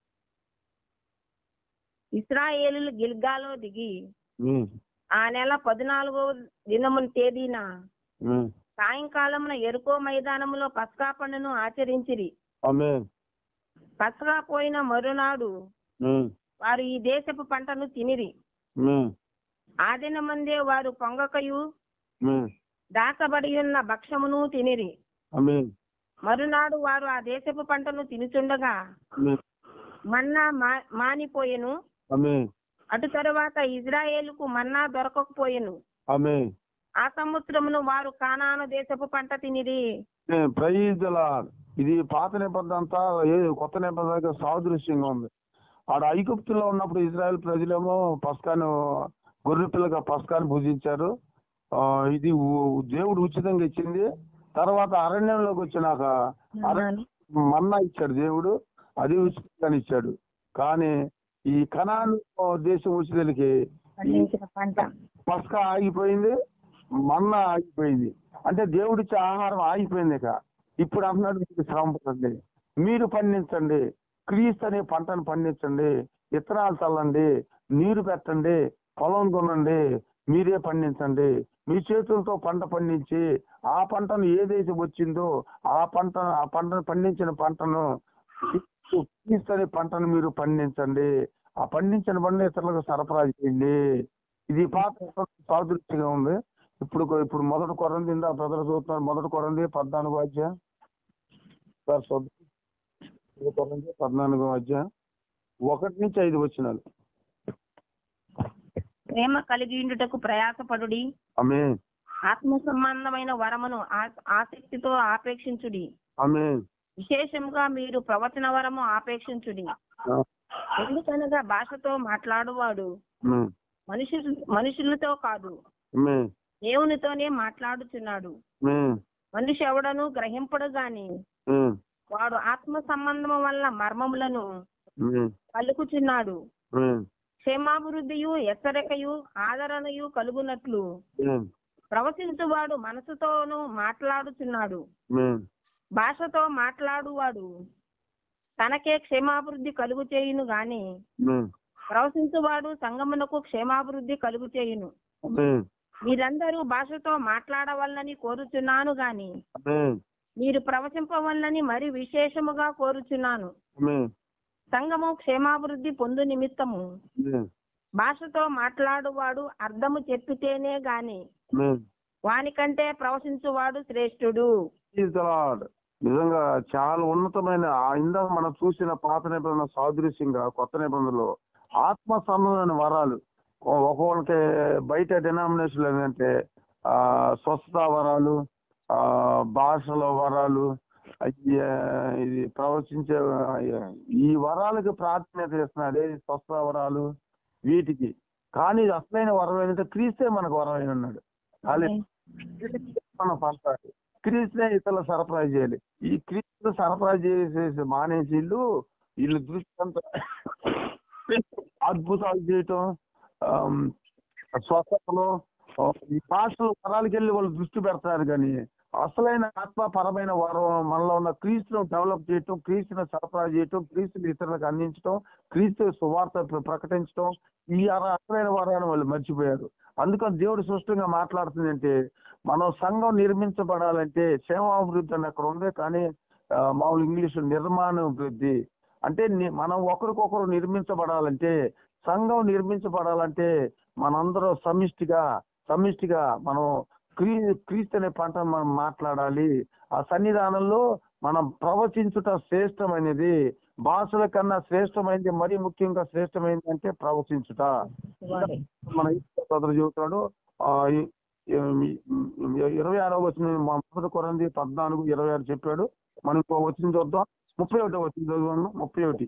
ఇస్రాయేలు గిల్గాలో దిగి ఉమ్, ఆ నెల పద్నాలుగో దినమున తేదీన ఉమ్. సాయంకాలమున ఎరుకో మైదానములో పస్కా పండును ఆచరించిరి ఆమేన్ పస్కా పోయిన మరునాడు ఉమ్, వారు ఈ దేశపు పంటను తినిరి ఉమ్, ఆ దినమందే వారు పొంగకయు ఉమ్. దాచబడి ఉన్న భక్షమును తినిరి ఆమేన్ మరునాడు వారు ఆ దేశపు పంటను తినుచుండగా ఆమేన్ మన్నా మా- మానిపోయెను ఆమేన్ అటు తరువాత ఇజ్రాయేలుకు మన్నా దొరకకపోయెను ఆమేన్ ఆ సంవత్సరమును వారు కానాను దేశపు పంట తినిరి ప్రైజ్ ఇది పాత నిబంధన అంతా ఏ కొత్త నిబంధన సాదృశ్యంగా ఉంది ఆడ ఐగుప్తులో ఉన్నప్పుడు ఇజ్రాయెల్ ప్రజలేమో పస్కాను గొర్రె పిల్లగా పస్కాను భుజించారు ఆ, ఇది ఉ- దేవుడు ఉచితంగా ఇచ్చింది తర్వాత అరణ్యంలోకి వచ్చినాక అరణ్య మన్నా ఇచ్చాడు దేవుడు అది ఉచితంగా ఇచ్చాడు కానీ ఈ కనాను దేశం వచ్చేదానికి పండించిన పంట పస్కా ఆగిపోయింది మన్నా ఆగిపోయింది అంటే దేవుడిచ్చే ఆహారం ఆగిపోయింది ఇక ఇప్పుడు అంటున్నాడు మీకు శ్రమ పడండి మీరు పండించండి క్రీస్తు అనే పంటను పండించండి విత్తనాలు చల్లండి నీరు పెట్టండి పొలం దున్నండి మీరే పండించండి మీ చేతులతో పంట పండించి ఆ పంటను ఏదైతే వచ్చిందో ఆ పంట ఆ పంటను పండించిన పంటను క్రీస్తు అనే పంటను మీరు పండించండి ఆ పండించిన పంట ఇతరులకు సరఫరా చేయండి ఇది పాత సాదృశ్యంగా ఉంది ఇప్పుడు ఇప్పుడు మొదటి కొరంది ఇందా బ్రదర్ చూస్తున్నారు మొదటి కొరంది పద్నాలుగో అధ్యాయం సార్ చూద్దాం. మొదటి కొరంది పద్నాలుగో అధ్యాయం ఒకటి నుంచి ఐదు వచ్చినాలు ప్రేమ కలిగి ఉండుటకు ప్రయాసపడుడి ఆమె ఆత్మ సంబంధమైన వరమును ఆ- ఆసక్తితో ఆపేక్షించుడి ఆమె విశేషంగా మీరు ప్రవచన వరము ఆపేక్షించుడి ఎందుకనగా భాషతో మాట్లాడువాడు మనుషులు మనుషులతో కాదు ఆమె దేవునితోనే మాట్లాడుచున్నాడు మనిషి ఎవడను గ్రహింపడు గాని వాడు ఆత్మ సంబంధము వల్ల మర్మములను పలుకుచున్నాడు ఆమేన్. క్షేమాభివృద్ధియు హెచ్చరికయు ఆదరణయు కలుగునట్లు ఆమేన్. ప్రవచించువాడు మనసుతోనూ మాట్లాడుచున్నాడు ఆమేన్. భాషతో మాట్లాడువాడు తనకే క్షేమాభివృద్ధి కలుగు చేయును గాని ఆమేన్. ప్రవచించువాడు సంగమునకు క్షేమాభివృద్ధి కలుగు చేయును ఆమేన్. మీరందరూ భాషతో మాట్లాడవలనని కోరుచున్నాను గాని ఆమేన్. మీరు ప్రవచింపవలనని మరి విశేషముగా కోరుచున్నాను ఆమేన్. సంఘము క్షేమాభివృద్ధి పొందు నిమిత్తము ఆమేన్. భాషతో మాట్లాడువాడు అర్థము చెప్పితేనే గాని ఆమేన్. వానికంటే ప్రవచించువాడు శ్రేష్ఠుడు Praise the Lord. నిజంగా చాలా ఉన్నతమైన ఆ ఇందాక మనం చూసిన పాత నిబంధన సాదృశ్యంగా కొత్త నిబంధనలో ఆత్మ సంబంధమైన వరాలు ఒ- ఒక్కొక్కరికి బయట డినామినేషన్ ఏంటంటే ఆ స్వస్థత వరాలు ఆ భాషల వరాలు అయ్యి, ఆ, ఇది ప్రవచించే ఆ, ఈ వరాలకు ప్రాధాన్యత ఇస్తున్నాడు ఏది స్వస్థత వరాలు వీటికి కానీ అసలైన వరం ఏంటంటే క్రీస్తే మనకు వరం అయి ఉన్నాడు ఖాళీ మనం పంచాలి క్రీస్తునే ఇతరులు సరఫరా చేయాలి ఈ క్రీస్తు సరఫరా చేసేసి మానేసి వీళ్ళు వీళ్ళు దృష్టి అంతా అద్భుతాలు చేయటం ఆమ్, స్వస్థతలు ఆ, ఈ భాషలు వరాలకి వెళ్ళి వాళ్ళు దృష్టి పెడతారు కానీ అసలైన ఆత్మపరమైన వరం మనలో ఉన్న క్రీస్తును డెవలప్ చేయటం క్రీస్తును సరఫరా చేయటం క్రీస్తుని ఇతరులకు అందించటం క్రీస్తు సువార్త ప్ర- ప్రకటించటం ఈ అర- అసలైన వరాన్ని వాళ్ళు మర్చిపోయారు అందుకని దేవుడు స్పష్టంగా మాట్లాడుతుందంటే మనం సంఘం నిర్మించబడాలంటే సేవాభివృద్ధి అని అక్కడ ఉంది కానీ ఆ, మామూలు ఇంగ్లీష్ నిర్మాణాభివృద్ధి అంటే ని- మనం ఒకరికొకరు నిర్మించబడాలంటే సంఘం నిర్మించబడాలంటే మనందరం సమిష్టిగా సమిష్టిగా మనం క్రీ క్రీస్తు అనే పంట మనం మాట్లాడాలి ఆ సన్నిధానంలో మనం ప్రవచించుట శ్రేష్టమైనది భాషల కన్నా శ్రేష్టమైనది మరీ ముఖ్యంగా శ్రేష్టమైనది అంటే ప్రవచించుట మన సోదరు చెబుతాడు ఆ, ఈ- ఈ- ఈ- ఇరవై ఆరో వచ్చిన మా మొదటి కొరంది పద్నాలుగు ఇరవై ఆరు చెప్పాడు మనం ఇంకో వచ్చిన చూద్దాం ముప్పై ఒకటో వచ్చిన చదువు ముప్పై ఒకటి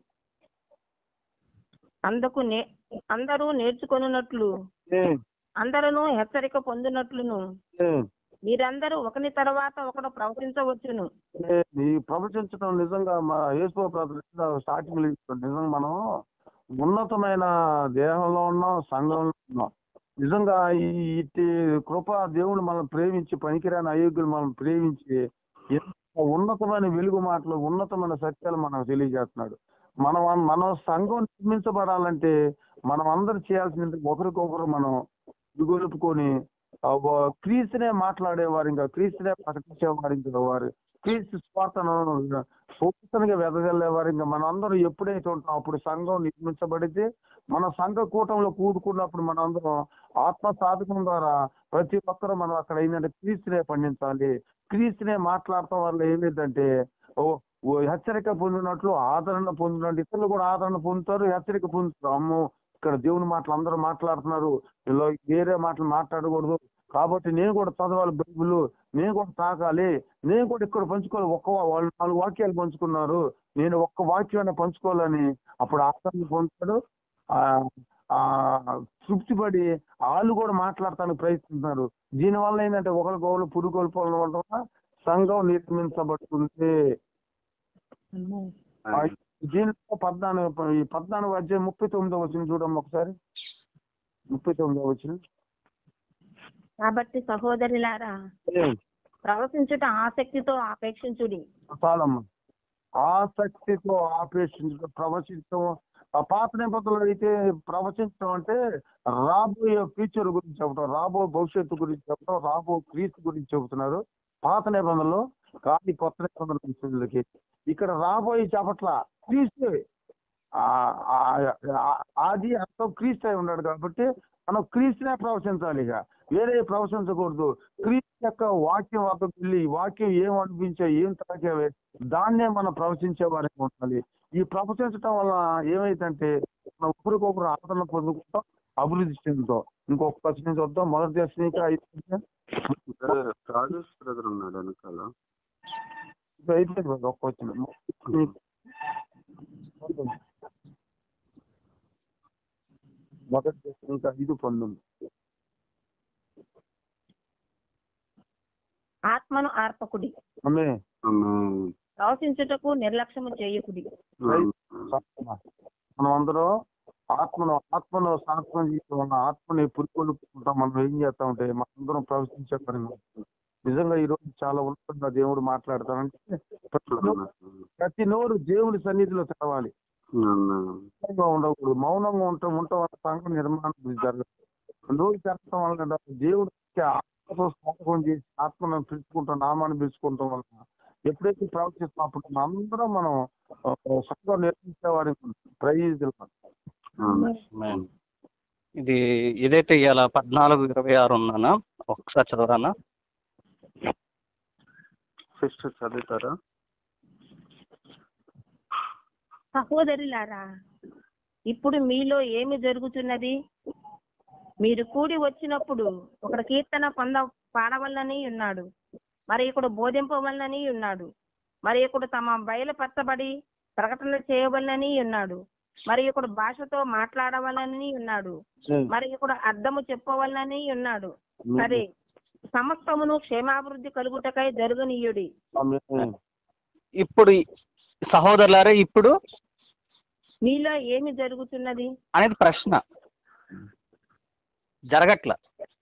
అందుకు నే అందరూ నేర్చుకొనున్నట్లు ఏ, అందరూ హెచ్చరిక పొందినట్లును ఏ, మీరందరూ ఒకని తర్వాత ఒకడు ప్రవచించవచ్చును ఏ, ఈ ప్రవచించడం నిజంగా మా యేసు స్టార్టింగ్ నిజంగా మనం ఉన్నతమైన దేహంలో ఉన్నాం సంఘంలో ఉన్నాం నిజంగా ఈ ఇట్టి కృప దేవుడు మనం ప్రేమించి పనికిరాని అయోగ్యులు మనం ప్రేమించి ఎంత ఉన్నతమైన వెలుగు మాటలు ఉన్నతమైన సత్యాలు మనకు తెలియజేస్తున్నాడు మనం మన సంఘం నిర్మించబడాలంటే మనం అందరు చేయాల్సింది ఒకరికొకరు మనం దిగొలుపుకొని ఆ వ- క్రీస్తునే మాట్లాడేవారు ఇంకా క్రీస్తునే ప్రకటించేవారు ఇంకా వారు క్రీస్తు స్వార్థను సూచనగా వెదజల్లేవారు ఇంకా మనం అందరం ఎప్పుడైతే ఉంటాం అప్పుడు సంఘం నిర్మించబడితే మన సంఘ కూటంలో కూడుకున్నప్పుడు మనం అందరం ఆత్మ సాధకం ద్వారా ప్రతి ఒక్కరూ మనం అక్కడ ఏంటంటే క్రీస్తునే పండించాలి క్రీస్తునే మాట్లాడటం వల్ల ఏమైందంటే ఓ ఓ హెచ్చరిక పొందినట్లు ఆదరణ పొందినట్లు ఇతరులు కూడా ఆదరణ పొందుతారు హెచ్చరిక పొందుతారు అమ్మో ఇక్కడ దేవుని మాటలు అందరూ మాట్లాడుతున్నారు ఇలా వేరే మాటలు మాట్లాడకూడదు కాబట్టి నేను కూడా చదవాలి బైబిల్ నేను కూడా తాకాలి నేను కూడా ఇక్కడ పంచుకోవాలి ఒక్క వా- వాళ్ళు నాలుగు వాక్యాలు పంచుకున్నారు నేను ఒక్క వాక్యాన్ని పంచుకోవాలని అప్పుడు ఆదరణ పొందుతాడు ఆ ఆ తృప్తిపడి వాళ్ళు కూడా మాట్లాడటానికి ప్రయత్నిస్తున్నారు దీనివల్ల ఏంటంటే ఒకరికి ఒకరు పురుగొల్పడం వల్ల సంఘం నిర్మించబడుతుంది ఆ, దీంట్లో పద్నాలుగు ఈ పద్నాలుగు అధ్యాయం ముప్పై తొమ్మిదో వచ్చిన చూడమ్మ ఒకసారి ముప్పై తొమ్మిదో వచ్చిన కాబట్టి సహోదరులారా ప్రవచించుట ఆసక్తితో ఆపేక్షించుడి చాలమ్మ ఆసక్తితో ఆపేక్షించడం ప్రవచించడం ఆ పాత నిబంధనలు అయితే ప్రవచించడం అంటే రాబోయే ఫ్యూచర్ గురించి చెప్పడం రాబో భవిష్యత్తు గురించి చెప్పడం రాబో క్రీస్తు గురించి చెబుతున్నారు పాత నిబంధనలు కానీ కొత్త నిబంధనలకి ఇక్కడ రాబోయే చెప్పట్ల క్రీస్తు ఆ- ఆ- ఆ- ఆది అర్థం క్రీస్తు అయి ఉన్నాడు కాబట్టి మనం క్రీస్తునే ప్రవచించాలి ఇక వేరే ప్రవచించకూడదు క్రీస్తు యొక్క వాక్యం వద్దకు వెళ్ళి ఈ వాక్యం ఏం అనిపించా ఏం తాకేవే దాన్నే మనం ప్రవచించే వారికి ఉండాలి ఈ ప్రవచించడం వల్ల ఏమైందంటే మనం ఒకరికొకరు ఆదరణ పొందుకుంటాం అభివృద్ధి చెందుతాం ఇంకొక ప్రశ్న చూద్దాం మొదటి దర్శనికి అయితే రాజేష్ బ్రదర్ ఉన్నాడు వెనకాల అయిపోయింది బాబు, ఒక్క వచ్చిన మొదటి దర్శనికి ఐదు పంతొమ్మిది ఆత్మను ఆర్పకుడి ఆమె ఆమేన్. ప్రవచించుటకు నిర్లక్ష్యము చేయకుడి మనం అందరం ఆత్మను ఆత్మను సాత్వం చేయడం వల్ల ఆత్మని పురికొల్పుకుంటాం మనం ఏం చేస్తా ఉంటే మనందరం ప్రవేశించే పని నిజంగా ఈ రోజు చాలా ఉన్నతంగా దేవుడు మాట్లాడతానంటే ప్రతి నోరు- ప్రతి నోరు దేవుని సన్నిధిలో తెరవాలి అన్నా. మౌనంగా ఉండకూడదు మౌనంగా ఉండటం ఉండటం వల్ల సంఘ నిర్మాణం జరగదు నోరు తెరచడం వల్ల దేవుడికి ఆత్మతో స్నాపకం చేసి ఆత్మను పిలుచుకుంటాం నామాన్ని పిలుచుకుంటాం వల్ల ఎప్పుడైతే ప్రవర్తిస్తాం అప్పుడు మనందరం మనం ఆ, సంఘం నిర్మించేవారికి ప్రైజ్ అన్నా. Amen. ఇది ఇదైతే ఇవాళ పద్నాలుగు ఇరవై ఆరు ఉన్నానా ఒకసారి చదవరానా సిస్టర్ చదువుతారా సహోదరులారా ఇప్పుడు మీలో ఏమి జరుగుతున్నది మీరు కూడి వచ్చినప్పుడు ఒకడు కీర్తన పొంద పాడవలనని ఉన్నాడు మరి ఇక్కడ బోధింపవలనని ఉన్నాడు మరి ఇక్కడ తమ బయలుపరచబడి ప్రకటన చేయవలనని ఉన్నాడు మరి ఇక్కడ భాషతో మాట్లాడవలనని ఉన్నాడు మరి ఇక్కడ అర్థము చెప్పవలనని ఉన్నాడు సరే సమస్తమును క్షేమాభివృద్ధి కలుగుటకై జరుగునీయుడి ఇప్పుడు ఈ- సహోదరులారా ఇప్పుడు మీలో ఏమి జరుగుతున్నది అనేది ప్రశ్న జరగట్ల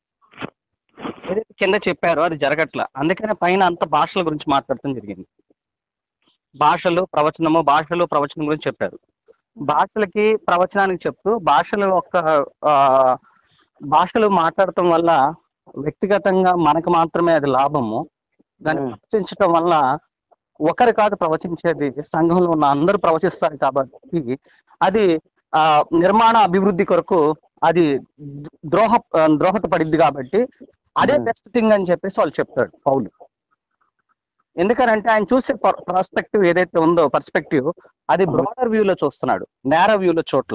ఏదైతే కింద చెప్పారో అది జరగట్ల అందుకనే పైన అంత భాషల గురించి మాట్లాడటం జరిగింది భాషలు ప్రవచనము భాషలు ప్రవచనం గురించి చెప్పారు భాషలకి ప్రవచనానికి చెప్తూ భాషలు ఒక ఆ, భాషలు మాట్లాడటం వల్ల వ్యక్తిగతంగా మనకు మాత్రమే అది లాభము దాన్ని Hmm. ప్రవచించటం వల్ల ఒకరు కాదు ప్రవచించేది సంఘంలో ఉన్న అందరూ ప్రవచిస్తారు కాబట్టి అది ఆ నిర్మాణ అభివృద్ధి కొరకు అది ద్రోహ ద్రోహత పడిద్ది కాబట్టి అదే Hmm. బెస్ట్ థింగ్ అని చెప్పేసి వాళ్ళు చెప్తాడు పౌలు ఎందుకనంటే ఆయన చూసే పర్స్పెక్టివ్ ఏదైతే ఉందో పర్స్పెక్టివ్ అది బ్రాడర్ వ్యూలో చూస్తున్నాడు నేర వ్యూలో చోట్ల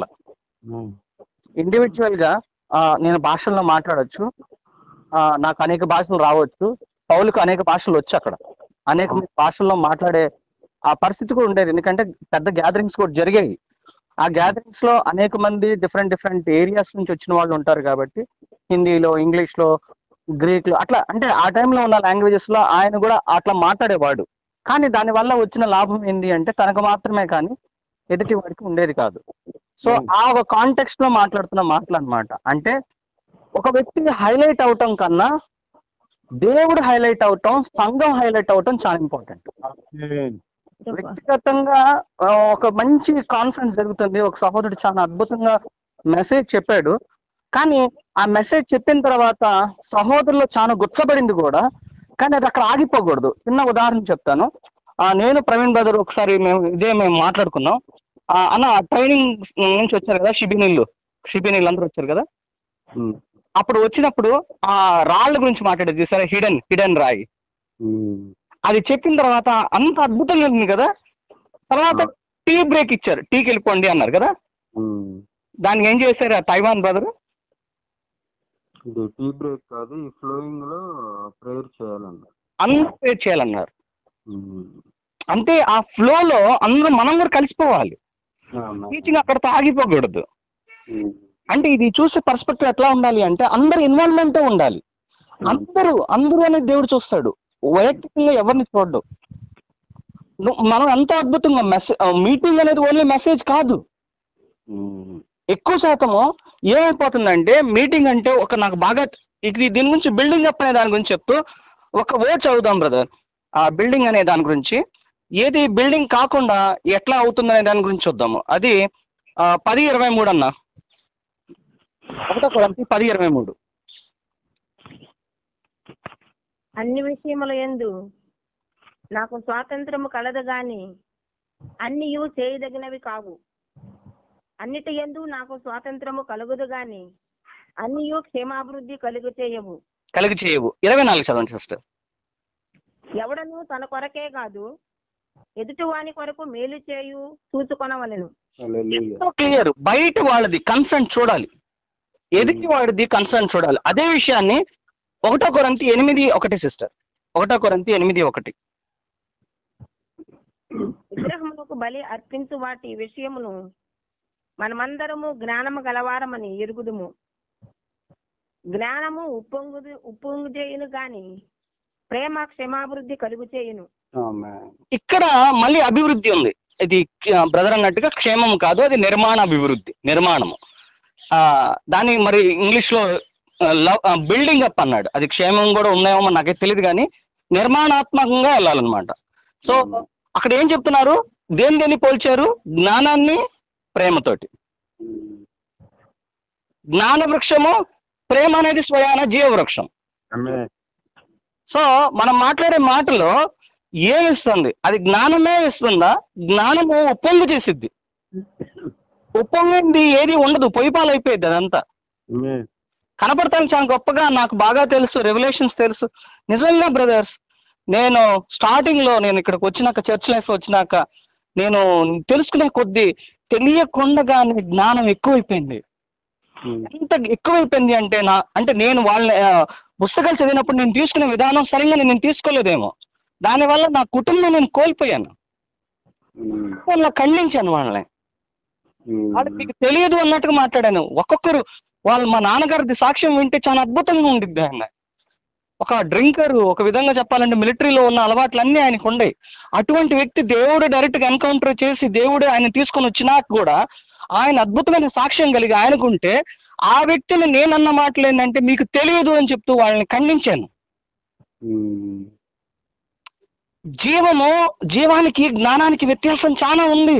ఇండివిజువల్ గా ఆ, నేను భాషల్లో మాట్లాడొచ్చు ఆ, నాకు అనేక భాషలు రావచ్చు పౌలకు అనేక భాషలు వచ్చు అక్కడ అనేక మంది భాషల్లో మాట్లాడే ఆ పరిస్థితి కూడా ఉండేది ఎందుకంటే పెద్ద గ్యాదరింగ్స్ కూడా జరిగాయి ఆ గ్యాదరింగ్స్ లో అనేక మంది డిఫరెంట్ డిఫరెంట్ ఏరియాస్ నుంచి వచ్చిన వాళ్ళు ఉంటారు కాబట్టి హిందీలో ఇంగ్లీష్ లో గ్రీక్ లో అట్లా అంటే ఆ టైంలో ఉన్న లాంగ్వేజెస్ లో ఆయన కూడా అట్లా మాట్లాడేవాడు కానీ దాని వల్ల వచ్చిన లాభం ఏంది అంటే తనకు మాత్రమే కానీ ఎదుటి వాడికి ఉండేది కాదు సో ఆ ఒక కాంటెక్స్ట్ లో మాట్లాడుతున్న మాటలు అన్నమాట అంటే ఒక వ్యక్తి హైలైట్ అవటం కన్నా దేవుడు హైలైట్ అవటం సంఘం హైలైట్ అవటం చాలా ఇంపార్టెంట్ వ్యక్తిగతంగా ఆ, ఒక మంచి కాన్ఫరెన్స్ జరుగుతుంది ఒక సహోదరుడు చాలా అద్భుతంగా మెసేజ్ చెప్పాడు కానీ ఆ మెసేజ్ చెప్పిన తర్వాత సహోదరులు చాలా గుచ్చబడింది కూడా కానీ అది అక్కడ ఆగిపోకూడదు చిన్న ఉదాహరణ చెప్తాను ఆ నేను ప్రవీణ్ బ్రదర్ ఒకసారి మేము ఇదే మేము మాట్లాడుకున్నాం ఆ, అన్న ట్రైనింగ్ నుంచి వచ్చారు కదా షిబినీళ్ళు షిబినీళ్ళు అందరూ వచ్చారు కదా అప్పుడు వచ్చినప్పుడు ఆ రాళ్ళ గురించి మాట్లాడేది సరే హిడెన్ హిడెన్ రాయి అది చెప్పిన తర్వాత అంత అద్భుతంగా ఉంది కదా తర్వాత టీ బ్రేక్ ఇచ్చారు టీకి వెళ్ళిపోండి అన్నారు కదా దానికి ఏం చేశారు ఆ తైవాన్ బ్రదర్ ఇది టీ బ్రేక్ కాదు ఈ ఫ్లోయింగ్ లో ప్రేయర్ చేయాలన్నారు అందరూ pray చేయాలన్నారు అంటే ఆ ఫ్లో లో అందరూ మనం కూడా కలిసిపోవాలి టీచింగ్ అక్కడతో ఆగిపోకూడదు అంటే ఇది చూసే పర్స్పెక్టివ్ ఎట్లా ఉండాలి అంటే అందరు ఇన్వాల్వ్మెంట్ ఉండాలి అందరూ అందరూ అనేది దేవుడు చూస్తాడు వైయక్తికంగా ఎవరిని చూడడు ను- మనం ఎంత అద్భుతంగా మెసేజ్ మీటింగ్ అనేది ఓన్లీ మెసేజ్ కాదు ఎక్కువ శాతము ఏమైపోతుందంటే మీటింగ్ అంటే ఒక నాకు బాగా ఇది దీని గురించి బిల్డింగ్ అప్ అనే దాని గురించి చెప్తూ ఒక వర్డ్ చదువుదాం బ్రదర్ ఆ బిల్డింగ్ అనే దాని గురించి ఏది బిల్డింగ్ కాకుండా ఎట్లా అవుతుందనే దాని గురించి చూద్దాము అది ఆ, పది ఇరవై మూడు అన్న ఒకటో కొరంతి పది ఇరవై మూడు అన్ని విషయముల యందు నాకు స్వాతంత్రము కలదు గాని అన్నియు చేయదగినవి కావు అన్నిటి యందు నాకు స్వాతంత్రము కలుగుదు గాని అన్నియు క్షేమాభివృద్ధి కలుగు చేయవు కలిగి చేయవు ఇరవై నాలుగు చదవండి సిస్టర్ ఎవడను తన కొరకే కాదు ఎదుటివాని కొరకు మేలు చేయు చూచుకొనవలెను ఎంతో క్లియర్ బయట వాళ్ళది కన్సర్న్ చూడాలి ఎదుటి వాడిది కన్సర్న్ చూడాలి అదే విషయాన్ని ఒకటో కొరంతి ఎనిమిది ఒకటి సిస్టర్ ఒకటో కొరంతి ఎనిమిది ఒకటి విగ్రహములకు బలి అర్పించు వాటి విషయమును మనమందరము జ్ఞానము గలవారమని ఎరుగుదుము జ్ఞానము ఉప్పొంగు ఉప్పొంగు చేయును గాని ప్రేమ క్షమాభివృద్ధి కలుగు చేయును ఇక్కడ మళ్ళీ అభివృద్ధి ఉంది ఇది బ్రదర్ అన్నట్టుగా క్షేమం కాదు అది నిర్మాణ అభివృద్ధి నిర్మాణము ఆ దాన్ని మరి ఇంగ్లీష్ లో బిల్డింగ్ అప్ అన్నాడు అది క్షేమం కూడా ఉన్నాయేమో నాకైతే తెలియదు కానీ నిర్మాణాత్మకంగా వెళ్ళాలన్నమాట సో అక్కడ ఏం చెప్తున్నారు దేని దేన్ని పోల్చారు జ్ఞానాన్ని ప్రేమతోటి జ్ఞాన వృక్షము ప్రేమ అనేది స్వయాన జీవవృక్షం సో మనం మాట్లాడే మాటలో ఏమి ఇస్తుంది అది జ్ఞానమే ఇస్తుందా జ్ఞానము ఉప్పొంగు చేసిద్ది ఉప్పొంగింది ఏది ఉండదు పొయ్యిపాలు అయిపోయింది అదంతా కనపడతాను చాలా గొప్పగా నాకు బాగా తెలుసు రెవల్యూషన్స్ తెలుసు నిజంగా బ్రదర్స్ నేను స్టార్టింగ్ లో నేను ఇక్కడికి వచ్చినాక చర్చ్ లైఫ్ వచ్చినాక నేను తెలుసుకునే కొద్దీ తెలియకుండగానే జ్ఞానం ఎక్కువైపోయింది ఎంత ఎక్కువైపోయింది అంటే నా అంటే నేను వాళ్ళ ఆ, పుస్తకాలు చదివినప్పుడు నేను తీసుకునే విధానం సరిగ్గా నేను తీసుకోలేదేమో దానివల్ల నా కుటుంబం నేను కోల్పోయాను వాళ్ళ ఖండించాను వాళ్ళని వాళ్ళకి మీకు తెలియదు అన్నట్టుగా మాట్లాడాను ఒక్కొక్కరు వాళ్ళు మా నాన్నగారిది సాక్ష్యం వింటే చాలా అద్భుతంగా ఉండిద్ది ఆయన ఒక డ్రింకర్ ఒక విధంగా చెప్పాలంటే మిలిటరీలో ఉన్న అలవాట్లన్నీ ఆయనకు ఉండేవి అటువంటి వ్యక్తి దేవుడు డైరెక్ట్ గా ఎన్కౌంటర్ చేసి దేవుడు ఆయన తీసుకొని వచ్చినాక కూడా ఆయన అద్భుతమైన సాక్ష్యం కలిగి ఆయనకుంటే ఆ వ్యక్తిని నేనన్న మాటలు ఏంటంటే మీకు తెలియదు అని చెప్తూ వాళ్ళని ఖండించాను జీవము జీవానికి జ్ఞానానికి వ్యత్యాసం చాలా ఉంది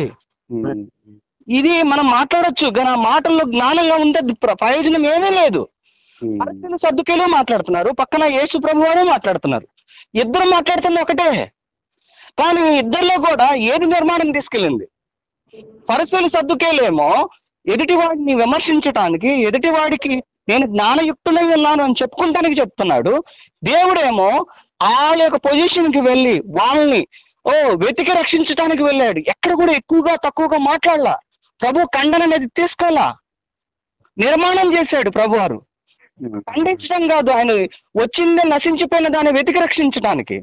ఇది మనం మాట్లాడొచ్చు కానీ ఆ మాటల్లో జ్ఞానంగా ఉంటే అది ప్ర- ప్రయోజనం ఏమీ లేదు పరిస్థితులు సర్దుకేలు మాట్లాడుతున్నారు పక్కన యేసు ప్రభు వారు మాట్లాడుతున్నారు ఇద్దరు మాట్లాడుతున్న ఒకటే కానీ ఇద్దరిలో కూడా ఏది నిర్మాణం తీసుకెళ్ళింది పరిస్థితులు సర్దుకేలేమో ఎదుటివాడిని విమర్శించటానికి ఎదుటివాడికి నేను జ్ఞానయుక్తులై ఉన్నాను అని చెప్పుకుంటానికి చెప్తున్నాడు దేవుడేమో ఆ యొక్క పొజిషన్ కి వెళ్ళి వాళ్ళని ఓ వెతికి రక్షించటానికి వెళ్ళాడు ఎక్కడ కూడా ఎక్కువగా తక్కువగా మాట్లాడలా ప్రభు ఖండన అనేది తీసుకోవాలా నిర్మాణం చేశాడు ప్రభు వారు ఖండించడం కాదు ఆయన వచ్చిందే నశించిపోయిన దాన్ని వెతికి రక్షించడానికి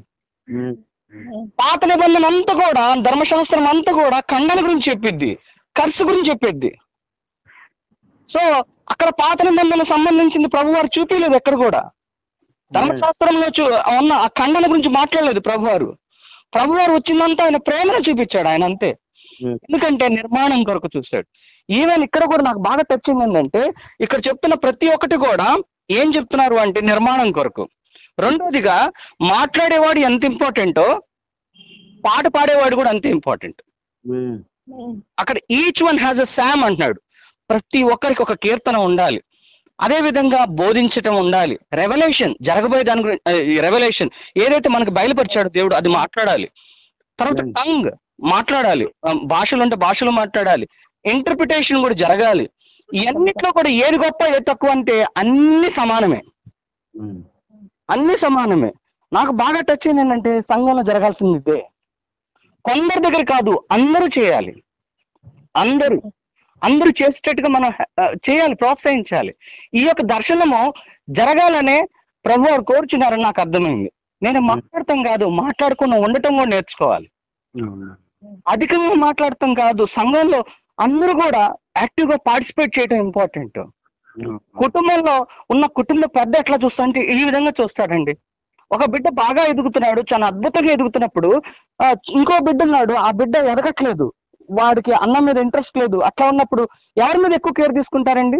పాత నిబంధన అంతా కూడా ధర్మశాస్త్రం అంతా కూడా ఖండన గురించి చెప్పిద్ది కర్సు గురించి చెప్పిద్ది సో అక్కడ పాత నిబంధన సంబంధించింది ప్రభువారు చూపించలేదు ఎక్కడ కూడా ధర్మశాస్త్రంలో చూ ఉన్న ఆ ఖండన గురించి మాట్లాడలేదు ప్రభువారు ప్రభువారు వచ్చిందంతా ఆయన ప్రేమను చూపించాడు ఆయన అంతే ఎందుకంటే నిర్మాణం కొరకు చూశాడు ఈవెన్ ఇక్కడ కూడా నాకు బాగా టచ్ ఏంటంటే ఇక్కడ చెప్తున్న ప్రతి ఒక్కటి కూడా ఏం చెప్తున్నారు అంటే నిర్మాణం కొరకు రెండోదిగా మాట్లాడేవాడు ఎంత ఇంపార్టెంటో పాట పాడేవాడు కూడా అంతే ఇంపార్టెంట్ అక్కడ each one has a psalm అంటున్నాడు ప్రతి ఒక్కరికి ఒక కీర్తన ఉండాలి అదే విధంగా బోధించటం ఉండాలి రెవల్యూషన్ జరగబోయే దాని గురించి రెవల్యూషన్ ఏదైతే మనకు బయలుపరిచాడో దేవుడు అది మాట్లాడాలి తర్వాత టంగ్ మాట్లాడాలి ఆ, భాషలు అంటే భాషలు మాట్లాడాలి ఇంటర్ప్రిటేషన్ కూడా జరగాలి ఇవన్నిట్లో కూడా ఏది గొప్ప ఏది తక్కువ అంటే అన్ని సమానమే అన్ని సమానమే నాకు బాగా టచ్ అయింది ఏంటంటే సంఘంలో జరగాల్సింది ఇదే కొందరి దగ్గర కాదు అందరూ చేయాలి అందరూ అందరూ చేసేటట్టుగా మనం ఆ, చేయాలి ప్రోత్సహించాలి ఈ యొక్క దర్శనము జరగాలనే ప్రభు వారు కోరుచున్నారని నాకు అర్థమైంది నేను మాట్లాడటం కాదు మాట్లాడకుండా ఉండటం కూడా నేర్చుకోవాలి అధికంగా మాట్లాడటం కాదు సంఘంలో అందరూ కూడా యాక్టివ్ గా పార్టిసిపేట్ చేయడం ఇంపార్టెంట్ కుటుంబంలో ఉన్న కుటుంబ పెద్ద ఎట్లా చూస్తా అంటే ఈ విధంగా చూస్తాడండి ఒక బిడ్డ బాగా ఎదుగుతున్నాడు చాలా అద్భుతంగా ఎదుగుతున్నప్పుడు ఆ, ఇంకో బిడ్డ ఉన్నాడు ఆ బిడ్డ ఎదగట్లేదు వాడికి అన్నం మీద ఇంట్రెస్ట్ లేదు అట్లా ఉన్నప్పుడు ఎవరి మీద ఎక్కువ కేర్ తీసుకుంటారండి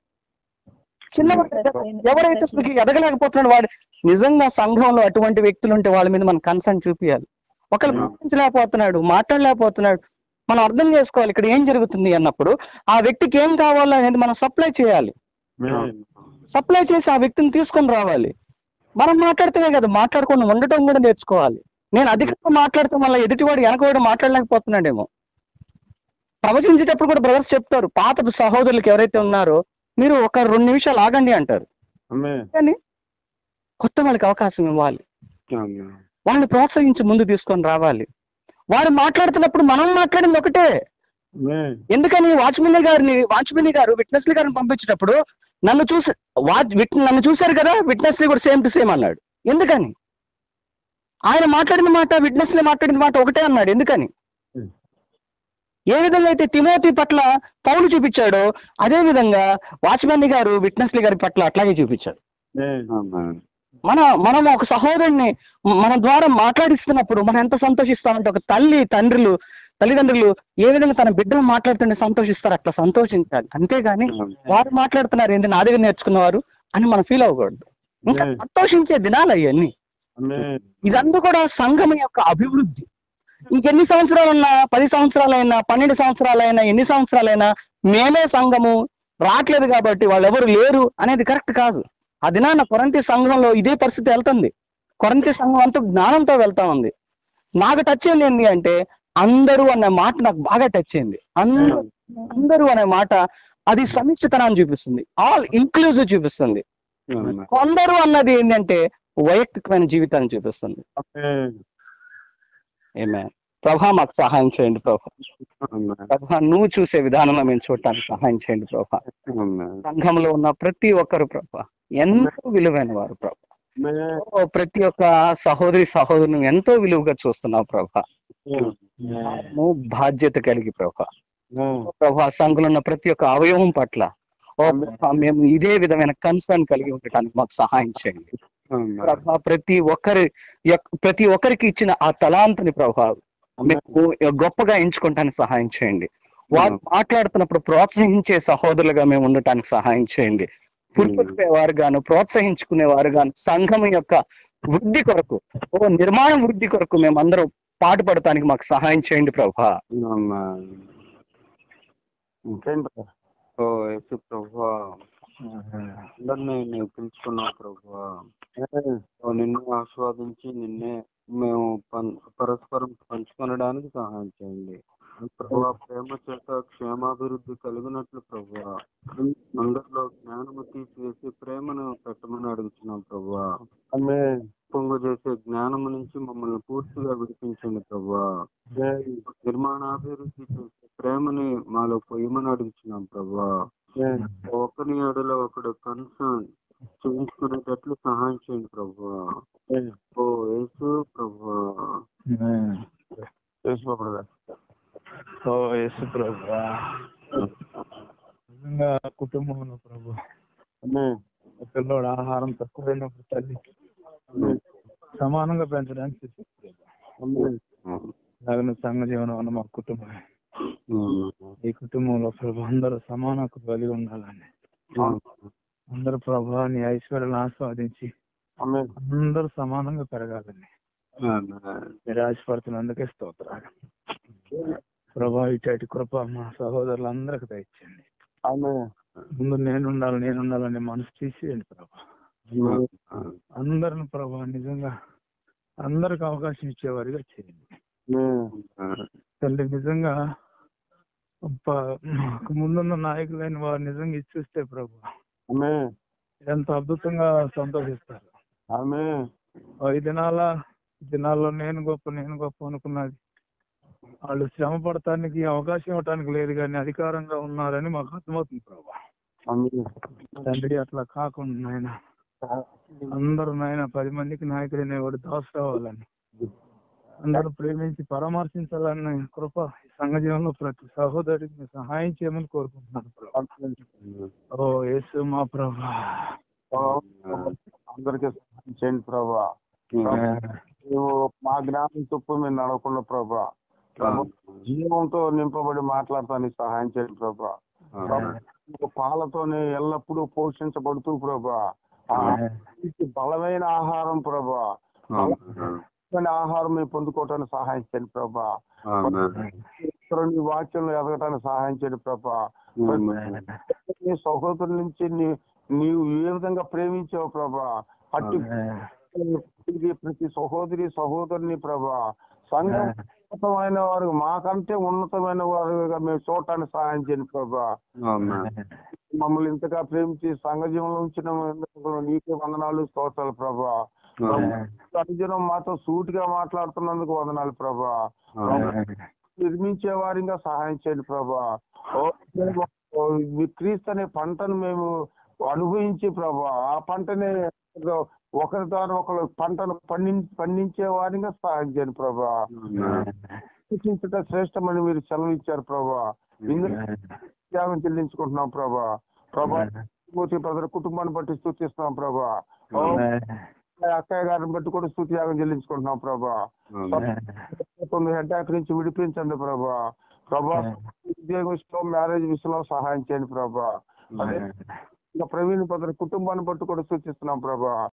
చిన్న ఎవరైతే అసలు ఎదగలేకపోతున్నాడు వాడు నిజంగా సంఘంలో అటువంటి వ్యక్తులు ఉంటే వాళ్ళ మీద మనం కన్సర్న్ చూపించాలి ఒకళ్ళు ప్రార్థించలేకపోతున్నాడు మాట్లాడలేకపోతున్నాడు మనం అర్థం చేసుకోవాలి ఇక్కడ ఏం జరుగుతుంది అన్నప్పుడు ఆ వ్యక్తికి ఏం కావాలో అనేది మనం సప్లై చేయాలి సప్లై చేసి ఆ వ్యక్తిని తీసుకొని రావాలి మనం మాట్లాడితేనే కదా మాట్లాడకుండా ఉండటం కూడా నేర్చుకోవాలి నేను అధికంగా మాట్లాడటం వల్ల ఎదుటివాడు వెనకవాడు మాట్లాడలేకపోతున్నాడేమో ప్రవచించేటప్పుడు కూడా బ్రదర్స్ చెప్తారు పాత సహోదరులకు ఎవరైతే ఉన్నారో మీరు ఒక రెండు నిమిషాలు ఆగండి అంటారు కానీ కొత్త వాళ్ళకి అవకాశం ఇవ్వాలి వాళ్ళని ప్రోత్సహించి ముందు తీసుకొని రావాలి వారు మాట్లాడుతున్నప్పుడు మనం మాట్లాడింది ఒకటే ఎందుకని వాచ్మెన్ గారిని వాచ్మెన్ గారు విట్నెస్ గారిని పంపించేటప్పుడు నన్ను చూసి వాచ్ విట్ నన్ను చూశారు కదా విట్నెస్ కూడా సేమ్ టు సేమ్ అన్నాడు ఎందుకని ఆయన మాట్లాడిన మాట విట్నెస్ మాట్లాడిన మాట ఒకటే అన్నాడు ఎందుకని ఏ విధంగా అయితే తిమోతి పట్ల పౌలు చూపించాడో అదే విధంగా వాచ్మెన్ గారు విట్నెస్ గారి పట్ల అట్లాగే చూపించాడు మన మనం ఒక సహోదరుని మన ద్వారా మాట్లాడిస్తున్నప్పుడు మనం ఎంత సంతోషిస్తామంటే ఒక తల్లి తండ్రులు తల్లిదండ్రులు ఏ విధంగా తన బిడ్డలు మాట్లాడుతుంటే సంతోషిస్తారు అట్లా సంతోషించాలి అంతేగాని వారు మాట్లాడుతున్నారు ఏంటి నా దగ్గర నేర్చుకున్నవారు అని మనం ఫీల్ అవ్వకూడదు ఇంకా Yes. సంతోషించే దినాలు అవన్నీ ఆమేన్. ఇదంతా కూడా సంఘం యొక్క అభివృద్ధి ఇంకెన్ని సంవత్సరాలన్నా పది సంవత్సరాలైనా పన్నెండు సంవత్సరాలైనా ఎన్ని సంవత్సరాలైనా మేమే సంఘము రావట్లేదు కాబట్టి వాళ్ళు ఎవరు లేరు అనేది కరెక్ట్ కాదు ఆ దినాన కొరంతి సంఘంలో ఇదే పరిస్థితి వెళ్తుంది కొరంతి సంఘం అంతా జ్ఞానంతో వెళ్తా ఉంది నాకు టచ్ అయింది ఏంటి అంటే అందరూ అనే మాట నాకు బాగా టచ్ అయింది అందరూ అందరూ అనే మాట అది సమిష్టితనాన్ని చూపిస్తుంది ఆల్ ఇంక్లూజివ్ చూపిస్తుంది కొందరు అన్నది ఏంటంటే వైయక్తికమైన జీవితాన్ని చూపిస్తుంది ఆమేన్. ఏమే ప్రభా మాకు సహాయం చేయండి ప్రభా ప్రభా నువ్వు చూసే విధానంలో మేము చూడటానికి సహాయం చేయండి ప్రభా సంఘంలో ఉన్న ప్రతి ఒక్కరు ప్రభా ఎంతో విలువైన వారు ప్రభా ఆమేన్. ఓ, ప్రతి ఒక్క సహోదరి సహోదరుని ఎంతో విలువగా చూస్తున్నావు ప్రభా నువ్వు బాధ్యత కలిగి ప్రభా ఆమేన్. ఓ ప్రభా సంఘంలో ఉన్న ప్రతి ఒక్క అవయవం పట్ల ఓ ప్రభా మేము ఇదే విధమైన కన్సర్న్ కలిగి ఉండటానికి మాకు సహాయం చేయండి ప్రభా ప్రతి ఒక్కరి యొక్క- ప్రతి ఒక్కరికి ఇచ్చిన ఆ తలాంతుని ప్రభా మేము గొప్పగా ఎంచుకోవటానికి సహాయం చేయండి వారు మాట్లాడుతున్నప్పుడు ప్రోత్సహించే సహోదరులుగా మేము ఉండటానికి సహాయం చేయండి పురుకొల్పే వారు గాను ప్రోత్సహించుకునే వారు గాను సంఘం యొక్క వృద్ధి కొరకు ఓ నిర్మాణ వృద్ధి కొరకు మేమందరం పాటుపడటానికి మాకు సహాయం చేయండి ప్రభా ఇంకేంటి బ్రదర్? ఓ యేసు ప్రభా అందరినీ నేను పిలుచుకున్నావు ప్రభా ఆమేన్. ఓ నిన్ను ఆస్వాదించి నిన్నే మేము పన్- పరస్పరం పంచుకొనడానికి సహాయం చేయండి ప్రభా ప్రేమ చేత క్షేమాభివృద్ధి కలిగినట్లు ప్రభా అందరిలో జ్ఞానము తీసివేసి ప్రేమను పెట్టమని అడుగుతున్నాం ప్రభా ఆమేన్. పొంగు చేసే జ్ఞానము నుంచి మమ్మల్ని పూర్తిగా విడిపించండి ప్రభా ఆమేన్. నిర్మాణాభివృద్ధి చేసే ప్రేమని మాలో పొయ్యమని అడుగుతున్నాం ప్రభా ఆమేన్. ఒకరి ఏడులో ఒకడు కన్సర్న్ చేయించుకునేటట్లు సహాయం చేయండి ప్రభా ఆమేన్. ఓ యేసు ప్రభా చేసుకో బ్రదర్. ఓ యేసు ప్రభా నిజంగా కుటుంబంలో ప్రభు ఆమేన్. పిల్లోడు ఆహారం తక్కువైనప్పుడు తల్లి సమానంగా పెంచడానికి శిక్ష ప్రభు. ఆమేన్. అలాగే సంఘ జీవనం అన్న మా కుటుంబం ఈ కుటుంబంలో ప్రభు అందరూ సమాన కలిగి ఉండాలని అందరూ ప్రభు నీ ఐశ్వర్యాలను ఆస్వాదించి ఆమేన్. అందరూ సమానంగా పెరగాలని మీరు ఆశపడుతున్నందుకే స్తోత్రాలు ప్రభా ఇటు కృప మా సహోదరులందరికి దయచేయండి ఆమేన్. ముందు నేను ఉండాలి నేను ఉండాలని మనసు తీసేయండి ప్రభా ఆమేన్. అందరిని ప్రభా నిజంగా అందరికి అవకాశం ఇచ్చేవారిగా చేయండి ఆమేన్. తండ్రి నిజంగా ప- మాకు ముందున్న నాయకులైన వారు నిజంగా ఇచ్చి చూస్తే ప్రభు ఆమేన్. ఎంత అద్భుతంగా సంతోషిస్తారు ఆమేన్. ఓ ఈ దినాల ఈ దినాల్లో నేను గొప్ప నేను గొప్ప అనుకున్నది వాళ్ళు శ్రమ పడటానికి అవకాశం ఇవ్వటానికి లేదు కానీ అధికారంగా ఉన్నారని మాకు అర్థమవుతుంది ప్రభా ఆమేన్. తండ్రి అట్లా కాకుండా నాయన అందరూ నాయన పది మందికి నాయకుడైన వాడు దాసు రావాలని అందరూ ప్రేమించి పరామర్శించాలని కృప ఈ సంఘ జీవనంలో ప్రతి సహోదరికి సహాయం చేయమని కోరుకుంటున్నాను ప్రభా ఆమేన్. ఓ యేసు మా ప్రభా అందరికీ సహాయం చేయండి ప్రభా మేము మా జ్ఞానం చొప్పు మేము నడవకుండా ప్రభా ప్రభా జీవంతో నింపబడి మాట్లాడటానికి సహాయం చేయండి ప్రభా ప్రభా, పాలతోనే ఎల్లప్పుడూ పోషించబడుతూ ప్రభా ఆ మంచి బలమైన ఆహారం ప్రభా బలమైన ఆహారం మేము పొందుకోవటానికి సహాయం చేయండి ప్రభా నీ వాక్యంలో ఎదగటానికి సహాయం చేయండి ప్రభా నీ సహోదరు నుంచి నీ- నీవు ఏ విధంగా ప్రేమించావు ప్రభా అట్టి ఇది ప్రతి సహోదరి సహోదరుని ప్రభా సంఘం ఉన్నతమైన వారు మాకంటే ఉన్నతమైన వారుగా మేము చూడటానికి సహాయం చేయండి ప్రభా మమ్మల్ని ఇంతగా ప్రేమించి సంఘ జీవనంలో ఉంచిన నీకే వందనాలు స్తోత్రాలు ప్రభా అనుజనం మాతో సూటిగా మాట్లాడుతున్నందుకు వందనాలు ప్రభా నిర్మించే వారిగా సహాయం చేయండి ప్రభా ఓ ప్రభా, ఓ ఈ క్రీస్తు అనే పంటను మేము అనుభవించి ప్రభా ఆ పంటనే ఏదో ఒకరి ద్వారా ఒకరు పంటను పండి పండించే వారిగా సహాయం చేయండి ప్రభా సూచించట శ్రేష్టమని మీరు సెలవు ఇచ్చారు ప్రభా ఇందులో త్యాగం చెల్లించుకుంటున్నాం ప్రభా ప్రభా మూర్తి ప్రజల కుటుంబాన్ని బట్టి స్థుతిస్తున్నాం ప్రభా ఓ అక్కయ్య గారిని బట్టి కూడా స్థుతియాగం చెల్లించుకుంటున్నాం ప్రభా ఆమేన్. తొమ్మిది హెడ్డాక్ నుంచి విడిపించండి ప్రభా ప్రభా ఉద్యోగ విషయంలో మ్యారేజ్ విషయంలో సహాయం చేయండి ప్రభా అదే ఇంకా ప్రవీణ్ పదర్ కుటుంబాన్ని బట్టి కూడా సూచిస్తున్నాం ప్రభా